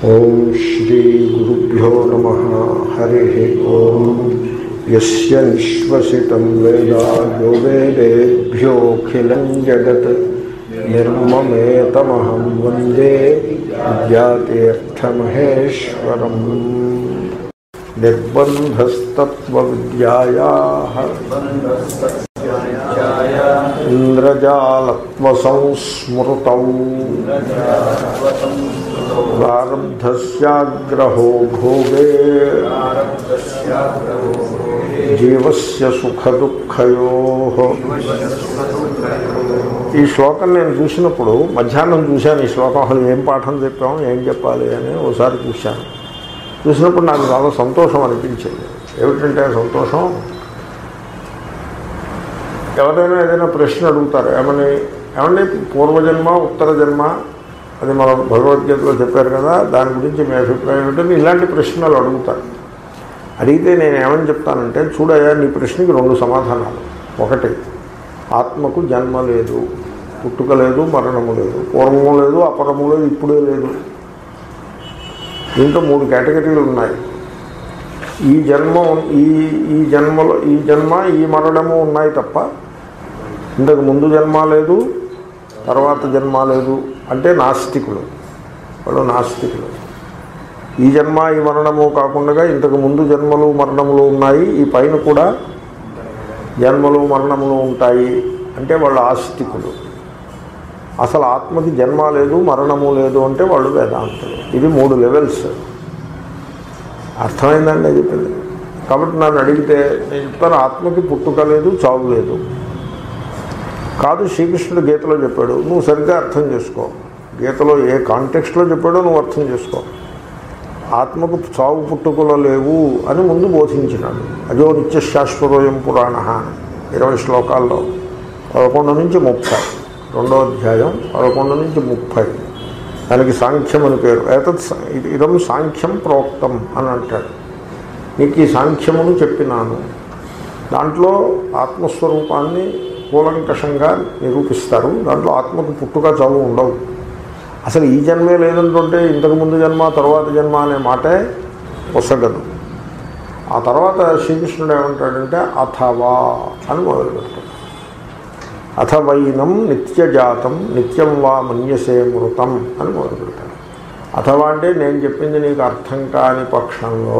ఓం శ్రీ గురుభ్యో నమ హరి ఓం యస్య నిశ్వసితం వేద యో వేదేభ్యోఖిలం జగత్ నిర్మమేతమహం వందే విద్యాతీర్థమహేశ్వరం నిర్బంధస్తత్వవిద్యాయా ఇంద్రజాలత్వసంస్మృతౌ ప్రారబ్ధస్యాగ్రహో భోగే జీవస్య సుఖదుఃఖయో ఈ శ్లోకం నేను చూసినప్పుడు మధ్యాహ్నం చూశాను ఈ శ్లోకం అసలు ఏం పాఠం చెప్పాము ఏం చెప్పాలి అని ఒకసారి చూశాను చూసినప్పుడు నాకు చాలా సంతోషం అనిపించింది ఏమిటంటే ఆ సంతోషం ఎవరైనా ఏదైనా ప్రశ్న అడుగుతారు ఏమని ఏమండి పూర్వజన్మ ఉత్తర జన్మ అది మనం భగవద్గీతలో చెప్పారు కదా దాని గురించి మీ అభిప్రాయం ఏంటని ఇలాంటి ప్రశ్నలు అడుగుతారు అడిగితే నేను ఏమని చెప్తానంటే చూడయ్యా నీ ప్రశ్నకి రెండు సమాధానాలు ఒకటి ఆత్మకు జన్మ లేదు పుట్టుక లేదు మరణము లేదు పూర్వము లేదు అపరము లేదు ఇప్పుడే లేదు దీంట్లో మూడు కేటగిరీలు ఉన్నాయి ఈ జన్మ ఈ ఈ జన్మలో ఈ జన్మ ఈ మరణము ఉన్నాయి తప్ప ఇంతకు ముందు జన్మ లేదు తర్వాత జన్మ లేదు అంటే నాస్తికులు వాళ్ళు నాస్తికులు ఈ జన్మ ఈ మరణము కాకుండా ఇంతకు ముందు జన్మలు మరణములు ఉన్నాయి ఈ పైన కూడా జన్మలు మరణములు ఉంటాయి అంటే వాళ్ళు ఆస్తికులు అసలు ఆత్మకి జన్మ లేదు మరణము లేదు అంటే వాళ్ళు వేదాంతులు ఇది మూడు లెవెల్స్ అర్థమైందండి అది చెప్పింది కాబట్టి నన్ను అడిగితే నేను చెప్తాను ఆత్మకి పుట్టుక లేదు చావు లేదు కాదు శ్రీకృష్ణుడు గీతలో చెప్పాడు నువ్వు సరిగ్గా అర్థం చేసుకో గీతలో ఏ కాంటెక్స్ట్లో చెప్పాడో నువ్వు అర్థం చేసుకో ఆత్మకు చావు పుట్టుకలో లేవు అని ముందు బోధించినాడు అజో నిత్య శాశ్వతోయం పురాణ ఇరవై శ్లోకాల్లో పదకొండు నుంచి ముప్పై రెండో అధ్యాయం పదకొండు నుంచి ముప్పై దానికి సాంఖ్యం అని పేరు ఏతత్ ఇదం సాంఖ్యం ప్రోక్తం అని అంటాడు నీకు ఈ సాంఖ్యమును చెప్పినాను దాంట్లో ఆత్మస్వరూపాన్ని కూలంకషంగా నిరూపిస్తారు దాంట్లో ఆత్మకు పుట్టుక చావు ఉండవు అసలు ఈ జన్మే లేదంటుంటే ఇంతకు ముందు జన్మ తర్వాత జన్మ అనే మాటే పొసగదు ఆ తర్వాత శ్రీకృష్ణుడు ఏమంటాడంటే అథవా అని మొదలు పెడతాడు అథవైనం నిత్యజాతం నిత్యం వా మన్యసే మృతం అని మొదలు పెడతాడు అథవా అంటే నేను చెప్పింది నీకు అర్థం కాని పక్షంలో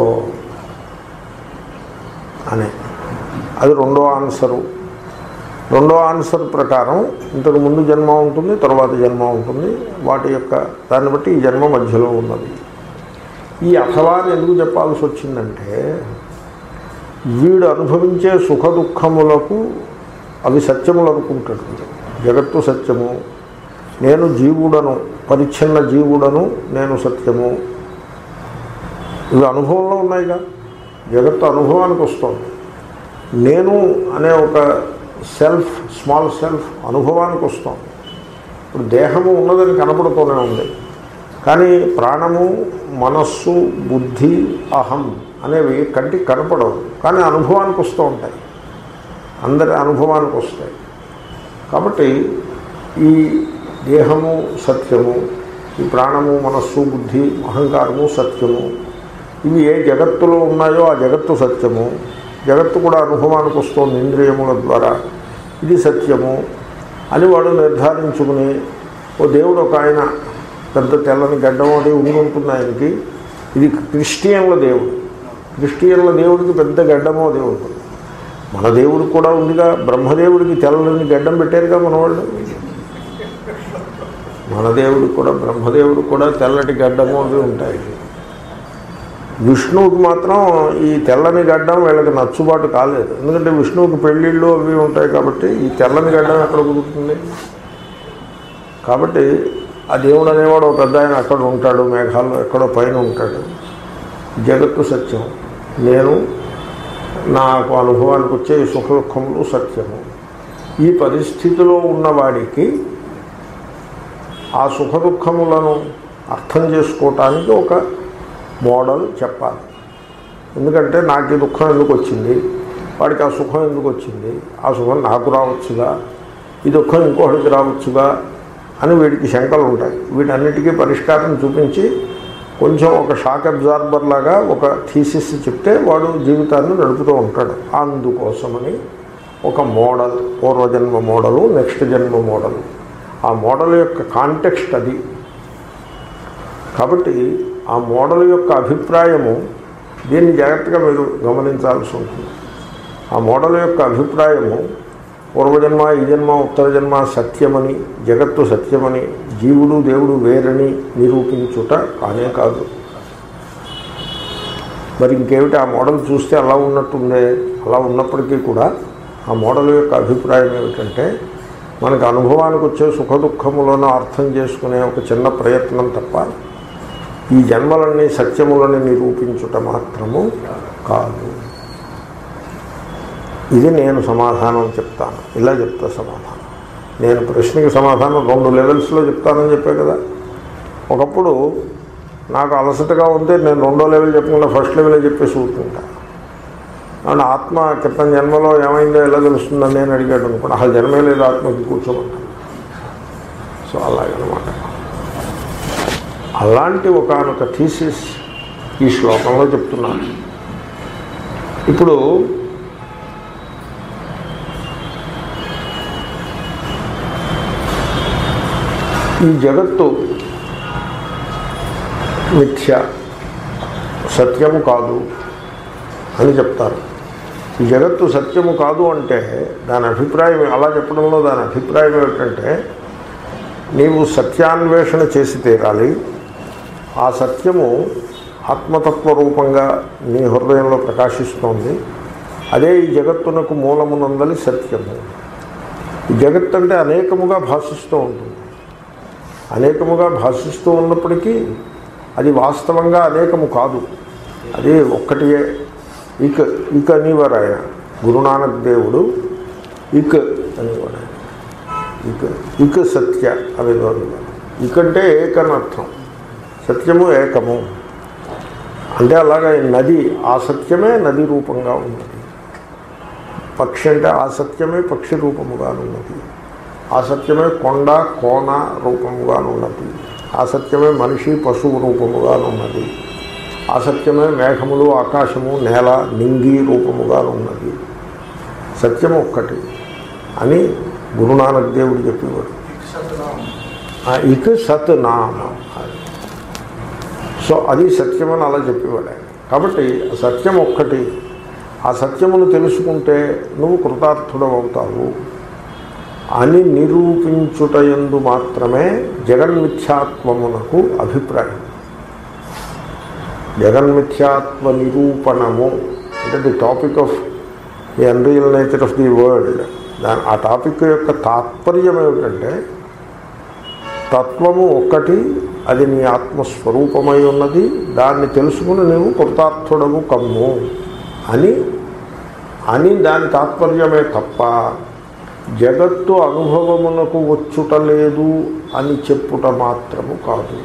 అని అది రెండో ఆన్సరు రెండో ఆన్సర్ ప్రకారం ఇంతకు ముందు జన్మ ఉంటుంది తర్వాత జన్మ ఉంటుంది వాటి యొక్క దాన్ని బట్టి ఈ జన్మ మధ్యలో ఉన్నది ఈ అథవాని ఎందుకు చెప్పాల్సి వచ్చిందంటే వీడు అనుభవించే సుఖ దుఃఖములకు అవి సత్యములు అనుకుంటాడు జగత్తు సత్యము నేను జీవుడను పరిచ్ఛిన్న జీవుడను నేను సత్యము ఇవి అనుభవంలో ఉన్నాయిగా జగత్తు అనుభవానికి వస్తుంది నేను అనే ఒక సెల్ఫ్ స్మాల్ సెల్ఫ్ అనుభవానికి వస్తాం ఇప్పుడు దేహము ఉన్నదని కనపడుతూనే ఉంది కానీ ప్రాణము మనస్సు బుద్ధి అహం అనేవి కంటికి కనపడవు కానీ అనుభవానికి వస్తూ ఉంటాయి అందరి అనుభవానికి వస్తాయి కాబట్టి ఈ దేహము సత్యము ఈ ప్రాణము మనస్సు బుద్ధి అహంకారము సత్యము ఇవి ఏ జగత్తులో ఉన్నాయో ఆ జగత్తు సత్యము జగత్తు కూడా అనుభవానికి వస్తుంది ఇంద్రియముల ద్వారా ఇది సత్యము అని వాడు నిర్ధారించుకుని ఓ దేవుడు ఒక ఆయన పెద్ద తెల్లని గడ్డం అది ఉండి ఉంటుంది ఆయనకి ఇది క్రిస్టియన్ల దేవుడు క్రిస్టియన్ల దేవుడికి పెద్ద గడ్డమో దేవుడు మన దేవుడికి కూడా ఉందిగా బ్రహ్మదేవుడికి తెల్లని గడ్డం పెట్టారుగా మన వాళ్ళు మన దేవుడికి కూడా బ్రహ్మదేవుడికి కూడా తెల్లటి గడ్డము అవి ఉంటాయి విష్ణువుకి మాత్రం ఈ తెల్లని గడ్డం వీళ్ళకి నచ్చుబాటు కాలేదు ఎందుకంటే విష్ణువుకి పెళ్ళిళ్ళు అవి ఉంటాయి కాబట్టి ఈ తెల్లని గడ్డం ఎక్కడ కుదురుతుంది కాబట్టి ఆ దేవుడు అనేవాడు ఒక పెద్ద ఆయన అక్కడ ఉంటాడు మేఘాల్లో ఎక్కడో పైన ఉంటాడు జగత్తు సత్యం నేను నాకు అనుభవానికి వచ్చే ఈ సుఖ దుఃఖములు సత్యము ఈ పరిస్థితిలో ఉన్నవాడికి ఆ సుఖ దుఃఖములను అర్థం చేసుకోవటానికి ఒక మోడల్ చెప్పాలి ఎందుకంటే నాకు ఈ దుఃఖం ఎందుకు వచ్చింది వాడికి ఆ సుఖం ఎందుకు వచ్చింది ఆ సుఖం నాకు రావచ్చుగా ఈ దుఃఖం ఇంకొకటికి రావచ్చుగా అని వీడికి శంకలు ఉంటాయి వీటన్నిటికీ పరిష్కారం చూపించి కొంచెం ఒక షాక్ అబ్జార్బర్ లాగా ఒక థీసిస్ చెప్తే వాడు జీవితాన్ని నడుపుతూ ఉంటాడు అందుకోసమని ఒక మోడల్ పూర్వజన్మ మోడలు నెక్స్ట్ జన్మ మోడల్ ఆ మోడల్ యొక్క కాంటెక్స్ట్ అది కాబట్టి ఆ మోడల్ యొక్క అభిప్రాయము దీన్ని జాగ్రత్తగా మీరు గమనించాల్సి ఉంటుంది ఆ మోడల్ యొక్క అభిప్రాయము పూర్వజన్మ ఈ జన్మ ఉత్తర జన్మ సత్యమని జగత్తు సత్యమని జీవుడు దేవుడు వేరని నిరూపించుట కానే కాదు మరి ఇంకేమిటి ఆ మోడల్ చూస్తే అలా ఉన్నట్టుందే అలా ఉన్నప్పటికీ కూడా ఆ మోడల్ యొక్క అభిప్రాయం ఏమిటంటే మనకు అనుభవానికి వచ్చే సుఖ దుఃఖములను అర్థం చేసుకునే ఒక చిన్న ప్రయత్నం తప్ప ఈ జన్మలన్నీ సత్యములని నిరూపించుట మాత్రము కాదు ఇది నేను సమాధానం చెప్తాను ఇలా చెప్తా సమాధానం నేను ప్రశ్నకి సమాధానం రెండు లెవెల్స్లో చెప్తానని చెప్పే కదా ఒకప్పుడు నాకు అలసటగా ఉంటే నేను రెండో లెవెల్ చెప్పకుండా ఫస్ట్ లెవెలే చెప్పేసి ఊరుకుంటా అండ్ ఆత్మ క్రితం జన్మలో ఏమైందో ఎలా తెలుస్తుందని నేను అడిగాడు అనుకోండి అసలు జన్మే లేదు ఆత్మకి కూర్చోమంటాను సో అలాగనమాట అలాంటి ఒకనొక థీసిస్ ఈ శ్లోకంలో చెప్తున్నాను ఇప్పుడు ఈ జగత్తు మిథ్య సత్యము కాదు అని చెప్తారు ఈ జగత్తు సత్యము కాదు అంటే దాని అభిప్రాయం అలా చెప్పడంలో దాని అభిప్రాయం ఏమిటంటే నీవు సత్యాన్వేషణ చేసి తీరాలి ఆ సత్యము ఆత్మతత్వ రూపంగా నీ హృదయంలో ప్రకాశిస్తోంది అదే ఈ జగత్తునకు మూలమునందలి సత్యము ఈ జగత్ అంటే అనేకముగా భాషిస్తూ ఉంటుంది అనేకముగా భాషిస్తూ ఉన్నప్పటికీ అది వాస్తవంగా అనేకము కాదు అది ఒక్కటియే ఇక ఇక అనేవారు ఆయన గురునానక్ దేవుడు ఇక అనేవాడు ఆయన ఇక ఇక సత్య అనేవారు ఇకంటే ఏకనర్థం సత్యము ఏకము అంటే అలాగా ఈ నది ఆ సత్యమే నది రూపంగా ఉన్నది పక్షి అంటే ఆ సత్యమే పక్షి రూపముగా ఉన్నది ఆ సత్యమే కొండ కోన రూపముగా ఉన్నది ఆ సత్యమే మనిషి పశువు రూపముగా ఉన్నది ఆ సత్యమే మేఘములు ఆకాశము నేల నింగి రూపముగా ఉన్నది సత్యము ఒక్కటి అని గురునానక్ దేవుడు చెప్పేవాడు ఆ ఇక సత్ నామ అది. సో అది సత్యమని అలా చెప్పేవాడు ఆయన కాబట్టి ఆ సత్యం ఒక్కటి ఆ సత్యమును తెలుసుకుంటే నువ్వు కృతార్థుడవుతావు అని నిరూపించుటయందు మాత్రమే జగన్మిథ్యాత్వమునకు అభిప్రాయం జగన్మిథ్యాత్వ నిరూపణము అంటే the topic of the unreal nature of the world దాని ఆ టాపిక్ యొక్క తాత్పర్యం ఏమిటంటే తత్వము ఒక్కటి అది నీ ఆత్మస్వరూపమై ఉన్నది దాన్ని తెలుసుకుని నీవు కృతార్థుడము కమ్ము అని అని దాని తాత్పర్యమే తప్ప జగత్తు అనుభవమునకు వచ్చుట లేదు అని చెప్పుట మాత్రము కాదు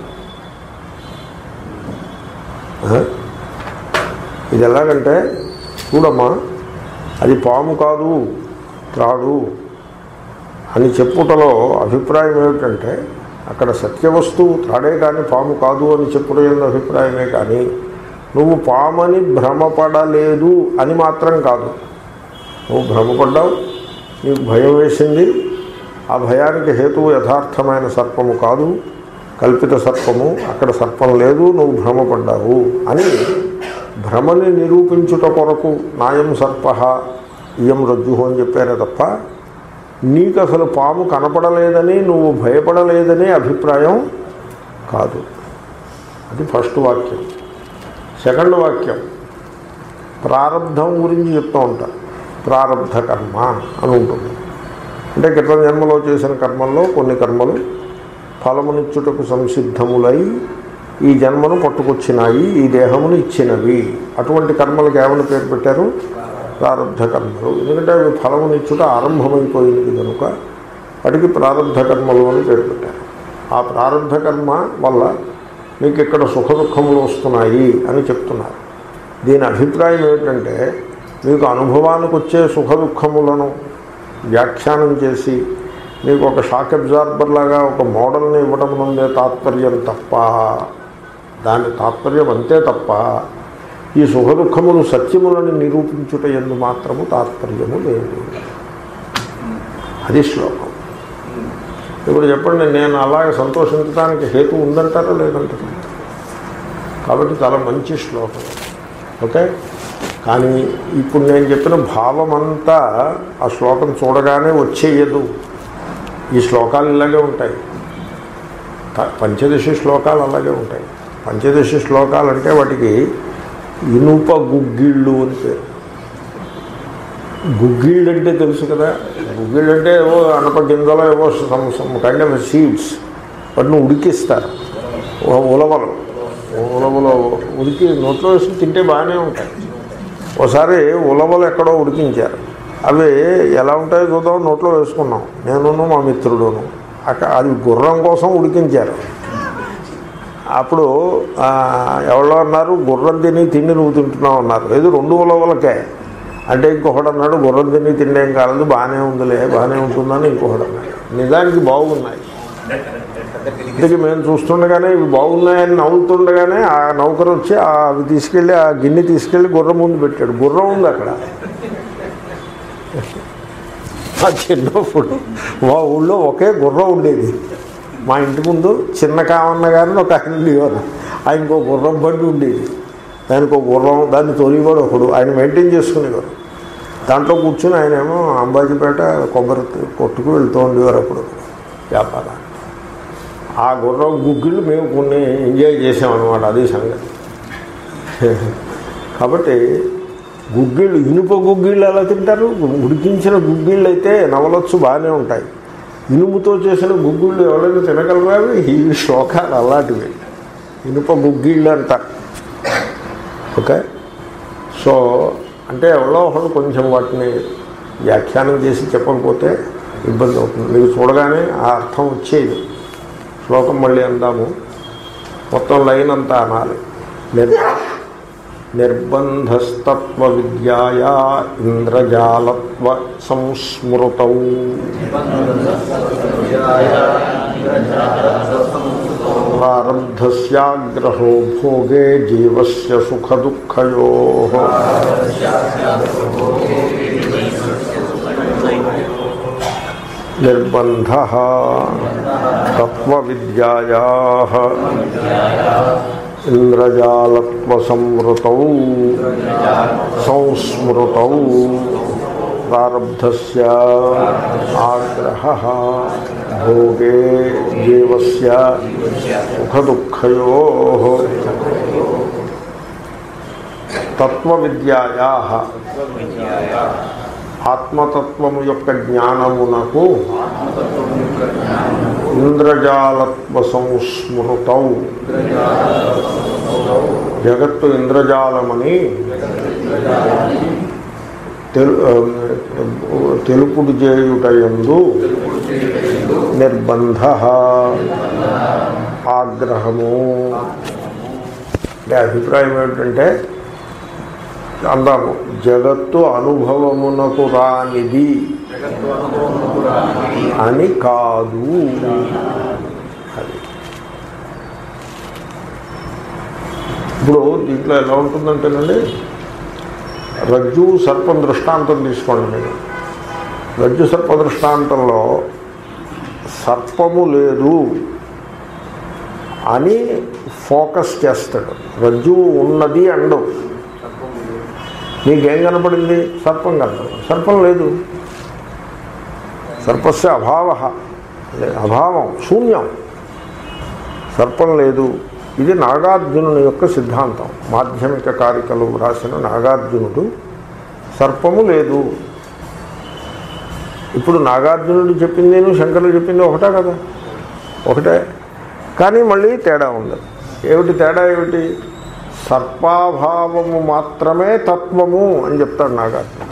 ఆ? ఇది ఎలాగంటే చూడమ్మా అది పాము కాదు త్రాడు అని చెప్పుటలో అభిప్రాయం ఏమిటంటే అక్కడ సత్యవస్తువు త్రాడే కానీ పాము కాదు అని చెప్పుట అభిప్రాయమే కానీ నువ్వు పామని భ్రమపడలేదు అని మాత్రం కాదు నువ్వు భ్రమపడ్డావు నీకు భయం వేసింది ఆ భయానికి హేతువు యథార్థమైన సర్పము కాదు కల్పిత సర్పము అక్కడ సర్పం లేదు నువ్వు భ్రమపడ్డావు అని భ్రమని నిరూపించుట కొరకు నాయం సర్ప ఇయం రజ్జు అని చెప్పారే తప్ప నీకు అసలు పాము కనపడలేదని నువ్వు భయపడలేదనే అభిప్రాయం కాదు అది ఫస్ట్ వాక్యం సెకండ్ వాక్యం ప్రారంధం గురించి చెప్తూ ఉంటారు ప్రారంధ కర్మ అని ఉంటుంది అంటే క్రితం జన్మలో చేసిన కర్మల్లో కొన్ని కర్మలు ఫలమునిచ్చుటకు సంసిద్ధములై ఈ జన్మను పట్టుకొచ్చినాయి ఈ దేహమును ఇచ్చినవి అటువంటి కర్మలకు ఏమని పేరు పెట్టారు ప్రారంధ కర్మలు ఎందుకంటే అవి ఫలమునిచ్చుట ఆరంభమైపోయింది కనుక వాటికి ప్రారంధ కర్మలు అని పేరు పెట్టారు ఆ ప్రారంధ కర్మ వల్ల మీకు ఇక్కడ సుఖ దుఃఖములు వస్తున్నాయి అని చెప్తున్నారు దీని అభిప్రాయం ఏమిటంటే మీకు అనుభవానికి వచ్చే సుఖ దుఃఖములను వ్యాఖ్యానం చేసి మీకు ఒక షాక్ అబ్జార్బర్ లాగా ఒక మోడల్ని ఇవ్వడం నుండే తాత్పర్యం తప్ప దాని తాత్పర్యం అంతే తప్ప ఈ సుఖ దుఃఖములు సత్యములను నిరూపించుట ఎందు మాత్రము తాత్పర్యము లేదు అది శ్లోకం ఇప్పుడు చెప్పండి నేను అలాగే సంతోషించడానికి హేతు ఉందంటారా లేదంటారా కాబట్టి చాలా మంచి శ్లోకం ఓకే కానీ ఇప్పుడు నేను చెప్పిన భావం అంతా ఆ శ్లోకం చూడగానే వచ్చేయదు ఈ శ్లోకాలు ఇలాగే ఉంటాయి త- పంచదశి శ్లోకాలు అలాగే ఉంటాయి పంచదశి శ్లోకాలు అంటే వాటికి ఇనుప గుగ్గిళ్ళు అని పేరు గుగ్గిళ్ళు అంటే తెలుసు కదా గుగ్గిళ్ళు అంటే ఏవో అనప గింజలో ఏవో some some kind of seeds వాటిని ఉడికిస్తారు ఉ- ఉలవలు ఉలవలు ఉడికి నోట్లో వేసి తింటే బాగానే ఉంటాయి ఒకసారి ఉలవలు ఎక్కడో ఉడికించారు అవి ఎలా ఉంటాయో చూద్దాం నోట్లో వేసుకున్నాం నేను మా మిత్రుడును అక్కడ అది గుర్రం కోసం ఉడికించారు అప్పుడు ఆ, ఎవరో అన్నారు గుర్రం తిని తిండి నువ్వు తింటున్నావు అన్నారు లేదు రెండు ఉలవలకే అంటే ఇంకొకడు అన్నాడు గుర్రం తిని తిండి ఏం కాలేదు బాగానే ఉందిలే బాగానే ఉంటుందని ఇంకొకడు అన్నాడు నిజానికి బాగున్నాయి ఇంతకీ మేము చూస్తుండగానే ఇవి బాగున్నాయని నవ్వుతుండగానే ఆ నౌకరు వచ్చి ఆ అవి తీసుకెళ్ళి ఆ గిన్నె తీసుకెళ్ళి గుర్రం ముందు పెట్టాడు గుర్రం ఉంది అక్కడ ఆ చిన్నప్పుడు మా ఊళ్ళో ఒకే గుర్రం ఉండేది మా ఇంటి ముందు చిన్న కావన్న గారిని ఒక ఆయన ఉండేవారు ఆయనకు ఒక గుర్రం బండి ఉండేది దానికి ఒక గుర్రం దాన్ని తొలివాడు ఒకడు ఆయన మెయింటైన్ చేసుకునేవారు దాంట్లో కూర్చుని ఆయన ఏమో అంబాజీపేట కొబ్బరి కొట్టుకు వెళ్తూ ఉండేవారు అప్పుడు వ్యాపారాన్ని ఆ గుర్రం గుగ్గిళ్ళు మేము కొన్ని ఎంజాయ్ చేసామన్నమాట అది సంగతి కాబట్టి గుగ్గిళ్ళు ఇనుప గుగ్గిళ్ళు ఎలా తింటారు ఉడికించిన గుగ్గిళ్ళు అయితే నవలొచ్చు బాగానే ఉంటాయి ఇనుముతో చేసిన గుగ్గిళ్ళు ఎవరైనా తినగలరా అవి? ఈ శ్లోకాలు అలాంటివి ఇనుప గుగ్గిళ్ళు అంటారు ఓకే సో అంటే ఎవరో ఒకళ్ళు కొంచెం వాటిని వ్యాఖ్యానం చేసి చెప్పకపోతే ఇబ్బంది అవుతుంది మీకు చూడగానే ఆ అర్థం వచ్చేది శ్లోకం మళ్ళీ అందాము మొత్తం లైన్ అంతా అనాలి నిర్ నిర్బంధస్తత్వ విద్యాయా ఇంద్రజాలత్వ సంస్మృతౌ ప్రారబ్ధస్యాగ్రహో భోగే జీవస్య సుఖదుఃఖయో నిర్బంధ తత్వవిద్యాయా ఇంద్రజాలత్వసంవృతౌ సంస్మృతౌ ప్రారబ్ధస్య ఆగ్రహ భోగే జీవస్య సుఖదుఃఖయో తత్వవిద్యాయా ఆత్మతత్వము యొక్క జ్ఞానమునకు ఇంద్రజాలత్వ సంస్మృతౌ జగత్తు ఇంద్రజాలమని తెలు తెలుపుడు చేయుటయందు నిర్బంధ ఆగ్రహము అంటే అభిప్రాయం ఏమిటంటే అందాము జగత్తు అనుభవమునకు రానిది అని కాదు అది ఇప్పుడు దీంట్లో ఎలా ఉంటుందంటేనండి రజ్జు సర్పం దృష్టాంతం తీసుకోండి మీరు రజ్జు సర్ప దృష్టాంతంలో సర్పము లేదు అని ఫోకస్ చేస్తాడు రజ్జువు ఉన్నది అండవు నీకేం కనపడింది సర్పం కనపడింది సర్పం లేదు సర్పస్య అభావ అభావం శూన్యం సర్పం లేదు ఇది నాగార్జునుని యొక్క సిద్ధాంతం మాధ్యమిక కారికలు రాసిన నాగార్జునుడు సర్పము లేదు ఇప్పుడు నాగార్జునుడు చెప్పింది నేను శంకరుడు చెప్పింది ఒకటే కదా ఒకటే కానీ మళ్ళీ తేడా ఉంది ఏమిటి తేడా ఏమిటి సర్పాభావము మాత్రమే తత్వము అని చెప్తాడు నాగార్జునుడు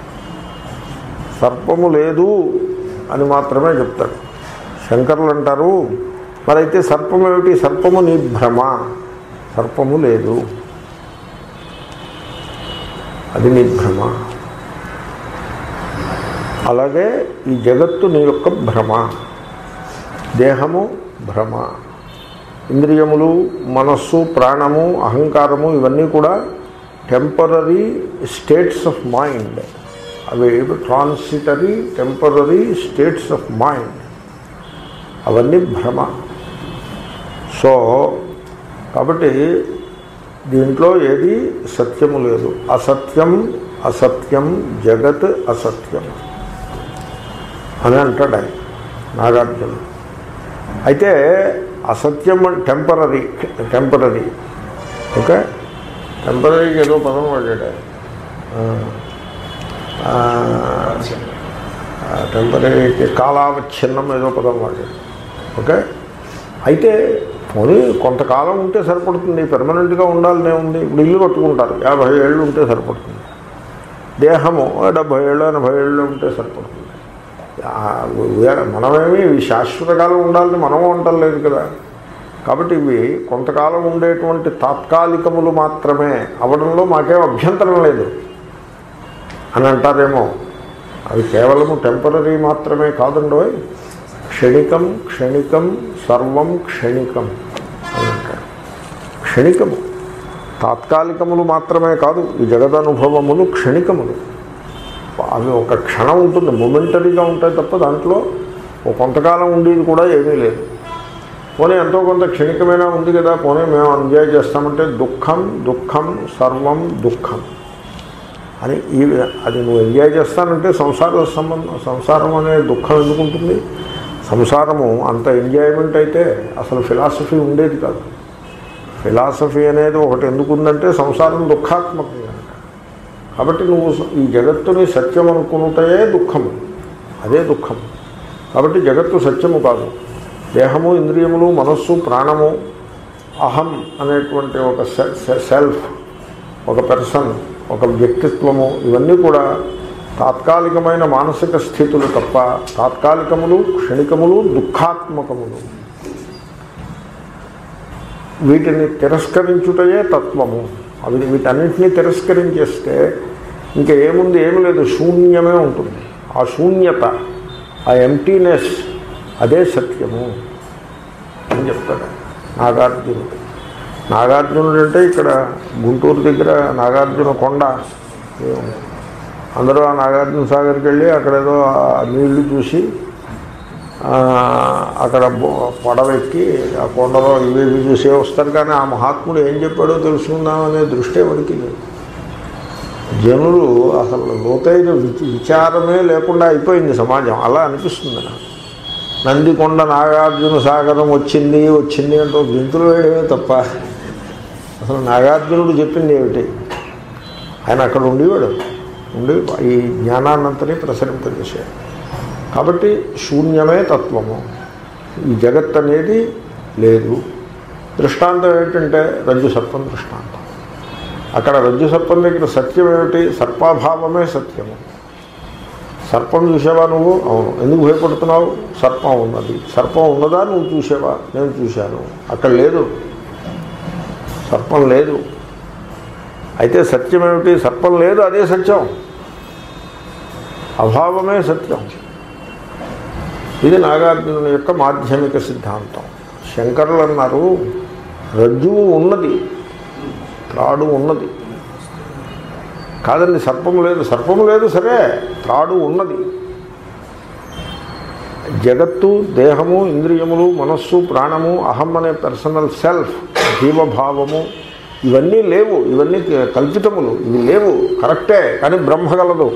సర్పము లేదు అని మాత్రమే చెప్తాడు శంకరులు అంటారు మరైతే సర్పం ఏమిటి సర్పము నీ భ్రమ సర్పము లేదు అది నీ భ్రమ అలాగే ఈ జగత్తు నీ యొక్క భ్రమ దేహము భ్రమ ఇంద్రియములు మనస్సు ప్రాణము అహంకారము ఇవన్నీ కూడా టెంపరీ స్టేట్స్ ఆఫ్ మైండ్ అవి transitory temporary states of mind అవన్నీ భ్రమ సో కాబట్టి దీంట్లో ఏది సత్యము లేదు అసత్యం అసత్యం జగత్ అసత్యం అని అంటాడు ఆయన నాగార్జున అయితే అసత్యం టెంపరీ టెంపరీ ఓకే టెంపరీకి ఏదో పదం వాడాడు ఆయన. ఆ, ఆ, టెంపరీకి కాలావచ్ఛిన్నం ఏదో పదం వాడాడు ఓకే అయితే పోనీ కొంతకాలం ఉంటే సరిపడుతుంది పెర్మనెంట్గా ఉండాలనే ఉంది ఇప్పుడు ఇల్లు కట్టుకుంటారు యాభై ఏళ్ళు ఉంటే సరిపడుతుంది దేహము డెబ్భై ఏళ్ళు ఎనభై ఏళ్ళు ఉంటే సరిపడుతుంది ఆ, we- మనమేమి ఇవి శాశ్వత కాలం ఉండాలని మనము ఉండలేదు కదా కాబట్టి ఇవి కొంతకాలం ఉండేటువంటి తాత్కాలికములు మాత్రమే అవడంలో మాకేం అభ్యంతరం లేదు అని అంటారేమో అవి కేవలము టెంపరీ మాత్రమే కాదండోయ్ క్షణికం క్షణికం సర్వం క్షణికం అని అంటారు క్షణికము తాత్కాలికములు మాత్రమే కాదు ఈ జగదనుభవములు క్షణికములు అవి ఒక క్షణం ఉంటుంది మొమెంటరీగా ఉంటాయి తప్ప దాంట్లో ఒక కొంతకాలం ఉండేది కూడా ఏమీ లేదు పోనీ ఎంతో కొంత క్షణికమైనా ఉంది కదా పోనీ మేము ఎంజాయ్ చేస్తామంటే దుఃఖం దుఃఖం సర్వం దుఃఖం అని ఈ విధ- అది నువ్వు ఎంజాయ్ చేస్తానంటే సంసార సంబంధం సంసారం అనే దుఃఖం ఎందుకు ఉంటుంది సంసారము అంత ఎంజాయ్మెంట్ అయితే అసలు ఫిలాసఫీ ఉండేది కాదు ఫిలాసఫీ అనేది ఒకటి ఎందుకు ఉందంటే సంసారం దుఃఖాత్మకం కనుక కాబట్టి నువ్వు ఈ జగత్తుని సత్యం అనుకున్నటయే దుఃఖము అదే దుఃఖం కాబట్టి జగత్తు సత్యము కాదు దేహము ఇంద్రియములు మనస్సు ప్రాణము అహం అనేటువంటి ఒక సె- సె- సెల్ఫ్ ఒక పర్సన్ ఒక వ్యక్తిత్వము ఇవన్నీ కూడా తాత్కాలికమైన మానసిక స్థితులు తప్ప తాత్కాలికములు క్షణికములు దుఃఖాత్మకములు వీటిని తిరస్కరించుటయే తత్వము అవి వీటన్నింటినీ తిరస్కరించేస్తే ఇంకా ఏముంది ఏమి లేదు శూన్యమే ఉంటుంది ఆ శూన్యత ఆ ఎంటీనెస్ అదే సత్యము అని చెప్తాడు నాగార్జునుడు నాగార్జునుడు అంటే ఇక్కడ గుంటూరు దగ్గర నాగార్జున కొండ ఏముంది. అందరూ ఆ నాగార్జున సాగర్కి వెళ్ళి అక్కడేదో ఆ నీళ్లు చూసి ఆ, అక్కడ బో- పడవెక్కి ఆ కొండలో ఇవి ఇవి చూసే వస్తారు కానీ ఆ మహాత్ముడు ఏం చెప్పాడో తెలుసుకుందామనే దృష్టి ఎవరికి లేదు జనులు అసలు లోతైన విచ- విచారమే లేకుండా అయిపోయింది సమాజం అలా అనిపిస్తుంది నాకు నందికొండ నాగార్జున సాగరం వచ్చింది వచ్చింది అంటూ గెంతులు వేయడమే తప్ప అసలు నాగార్జునుడు చెప్పింది ఏమిటి ఆయన అక్కడ ఉండేవాడు ఉండి ఈ జ్ఞానాన్నంతని ప్రసరింపజేశాడు కాబట్టి శూన్యమే తత్వము ఈ జగత్ అనేది లేదు దృష్టాంతం ఏమిటంటే రజ్జు సర్పం దృష్టాంతం అక్కడ రజ్జు సర్పం దగ్గర సత్యం ఏమిటి సర్పాభావమే సత్యము సర్పం చూసావా నువ్వు అవును ఎందుకు భయపడుతున్నావు సర్పం ఉన్నది సర్పం ఉన్నదా నువ్వు చూసావా నేను చూశాను అక్కడ లేదు సర్పం లేదు అయితే సత్యం ఏమిటి సర్పం లేదు అదే సత్యం అభావమే సత్యం ఇది నాగార్జునుని యొక్క మాధ్యమిక సిద్ధాంతం శంకరులు అన్నారు రజ్జువు ఉన్నది త్రాడు ఉన్నది కాదండి సర్పం లేదు సర్పం లేదు సరే త్రాడు ఉన్నది జగత్తు దేహము ఇంద్రియములు మనస్సు ప్రాణము అహం అనే పర్సనల్ సెల్ఫ్ జీవభావము ఇవన్నీ లేవు ఇవన్నీ కల్పితములు ఇవి లేవు కరెక్టే కానీ బ్రహ్మ గలదు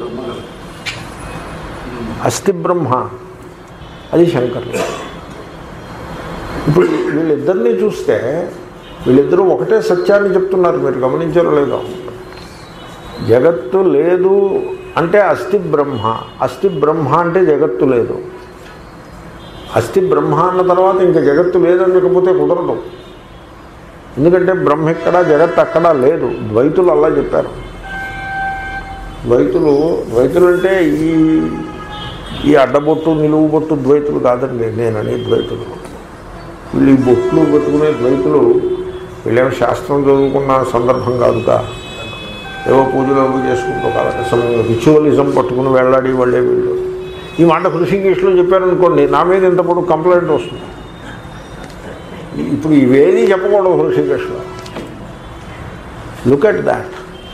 అస్థి బ్రహ్మ అది శంకర్లు ఇప్పుడు వీళ్ళిద్దరినీ చూస్తే వీళ్ళిద్దరూ ఒకటే సత్యాన్ని చెప్తున్నారు మీరు గమనించారో లేదో జగత్తు లేదు అంటే అస్థి బ్రహ్మ అస్థి బ్రహ్మ అంటే జగత్తు లేదు అస్థి బ్రహ్మ అన్న తర్వాత ఇంకా జగత్తు లేదనకపోతే కుదరదు ఎందుకంటే బ్రహ్మ ఇక్కడ జగత్ అక్కడ లేదు ద్వైతులు అలా చెప్పారు ద్వైతులు ద్వైతులు అంటే ఈ ఈ అడ్డబొట్టు నిలువు బొట్టు ద్వైతులు కాదండి నేనని ద్వైతులు వీళ్ళు ఈ బొట్లు పెట్టుకునే ద్వైతులు వీళ్ళేమో శాస్త్రం చదువుకున్న సందర్భం కాదుగా ఏవో పూజలు అవి చేసుకుంటూ కాలకసం రిచువలిజం పట్టుకుని వెళ్ళాడి వాళ్ళే వీళ్ళు ఈ మాట హృషికేశ్లో చెప్పారనుకోండి నా మీద ఇంత పొడు కంప్లైంట్ వస్తుంది ఇప్పుడు ఇవేది చెప్పకూడదు హృషికేశ్లో లుక్ అట్ దాట్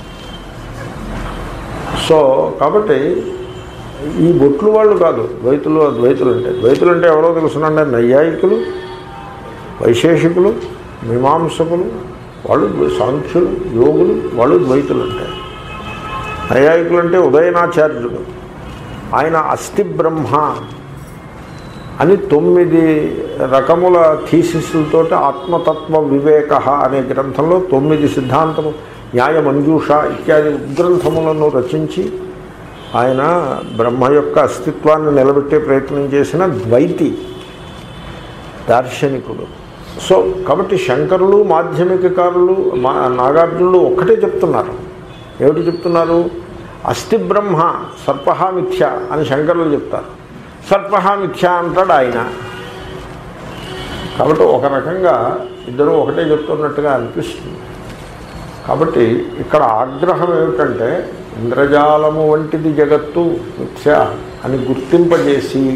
సో కాబట్టి ఈ బొట్లు వాళ్ళు కాదు ద్వైతులు అద్వైతులు అంటే ద్వైతులు అంటే ఎవరో తెలుసునండి నైయాయికులు వైశేషికులు మీమాంసకులు వాళ్ళు ద్వై- సాంఖ్యులు యోగులు వాళ్ళు ద్వైతులు అంటే నైయాయికులు అంటే ఉదయనాచార్యుడు ఆయన అస్థి బ్రహ్మ అని తొమ్మిది రకముల థీసిస్లతో ఆత్మతత్వ వివేక అనే గ్రంథంలో తొమ్మిది సిద్ధాంతము న్యాయ మంజూష ఇత్యాది ఉగ్రంథములను రచించి ఆయన బ్రహ్మ యొక్క అస్తిత్వాన్ని నిలబెట్టే ప్రయత్నం చేసిన ద్వైతి దార్శనికుడు సో కాబట్టి శంకరులు మాధ్యమికకారులు మా నాగార్జునులు ఒక్కటే చెప్తున్నారు ఏమిటి చెప్తున్నారు అస్థి బ్రహ్మ సర్పహ మిథ్య అని శంకరులు చెప్తారు సర్పహ మిథ్య అంటాడు ఆయన కాబట్టి ఒక రకంగా ఇద్దరు ఒకటే చెప్తున్నట్టుగా అనిపిస్తుంది కాబట్టి ఇక్కడ ఆగ్రహం ఏమిటంటే ఇంద్రజాలము వంటిది జగత్తు మిథ్య అని గుర్తింపజేసి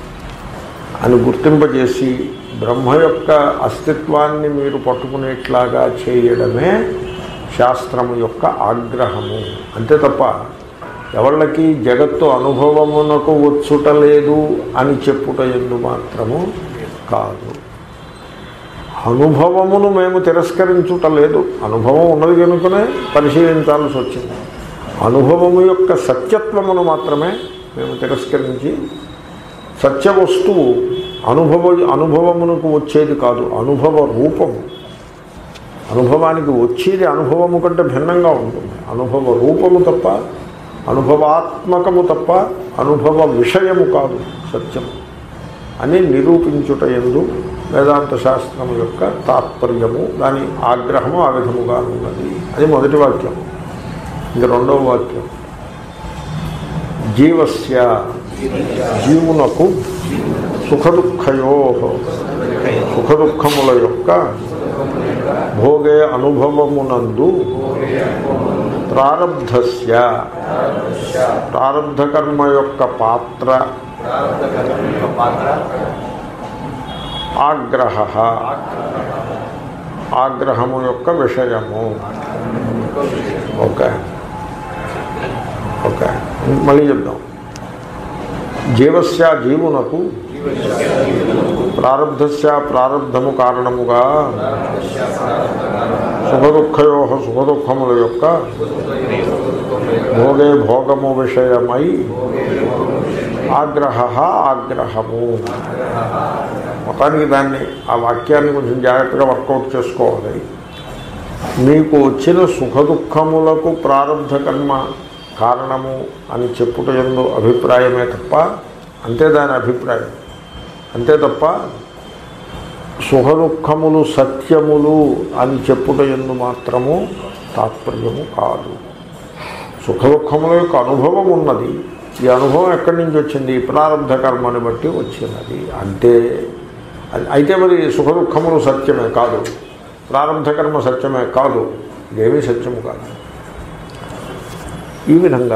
అని గుర్తింపజేసి బ్రహ్మ యొక్క అస్తిత్వాన్ని మీరు పట్టుకునేట్లాగా చేయడమే శాస్త్రము యొక్క ఆగ్రహము అంతే తప్ప ఎవళ్ళకి జగత్తు అనుభవమునకు వచ్చుటలేదు అని చెప్పుట ఎందు మాత్రము కాదు అనుభవమును మేము తిరస్కరించుట లేదు అనుభవం ఉన్నది కనుకనే పరిశీలించాల్సి వచ్చింది అనుభవము యొక్క సత్యత్వమును మాత్రమే మేము తిరస్కరించి సత్య వస్తువు అనుభవ అనుభవమునకు వచ్చేది కాదు అనుభవ రూపము అనుభవానికి వచ్చేది అనుభవము కంటే భిన్నంగా ఉంటుంది అనుభవ రూపము తప్ప అనుభవాత్మకము తప్ప అనుభవ విషయము కాదు సత్యము అని నిరూపించుట ఎందు వేదాంత శాస్త్రము యొక్క తాత్పర్యము దాని ఆగ్రహము ఆ విధముగా ఉన్నది అది మొదటి వాక్యం ఇంక రెండవ వాక్యం జీవస్య జీవునకు సుఖదుఖయో సుఖదుఖముల యొక్క భోగే అనుభవమునందు ప్రారబ్ధస్య ప్రారబ్ధ కర్మ యొక్క పాత్ర ఆగ్రహ ఆగ్రహము యొక్క విషయము ఓకే ఓకే మళ్ళీ చెప్దాం జీవస్య జీవునకు ప్రారబ్ధస్య ప్రారబ్ధము కారణముగా సుఖదుఖయో సుఖదుఖముల యొక్క భోగే భోగము విషయమై ఆగ్రహ ఆగ్రహము మొత్తానికి దాన్ని ఆ వాక్యాన్ని కొంచెం జాగ్రత్తగా వర్కౌట్ చేసుకోవాలి మీకు వచ్చిన సుఖదుఖములకు ప్రారంభ కర్మ కారణము అని చెప్పుట ఎందు అభిప్రాయమే తప్ప అంతే దాని అభిప్రాయం అంతే తప్ప సుఖదుఖములు సత్యములు అని చెప్పుట ఎందు మాత్రము తాత్పర్యము కాదు సుఖదుఖముల యొక్క అనుభవం ఉన్నది ఈ అనుభవం ఎక్కడి నుంచి వచ్చింది ప్రారంభ కర్మని బట్టి వచ్చినది అంతే అది- అయితే మరి సుఖదుఖములు సత్యమే కాదు ప్రారంభ కర్మ సత్యమే కాదు ఇదేమీ సత్యము కాదు ఈ విధంగా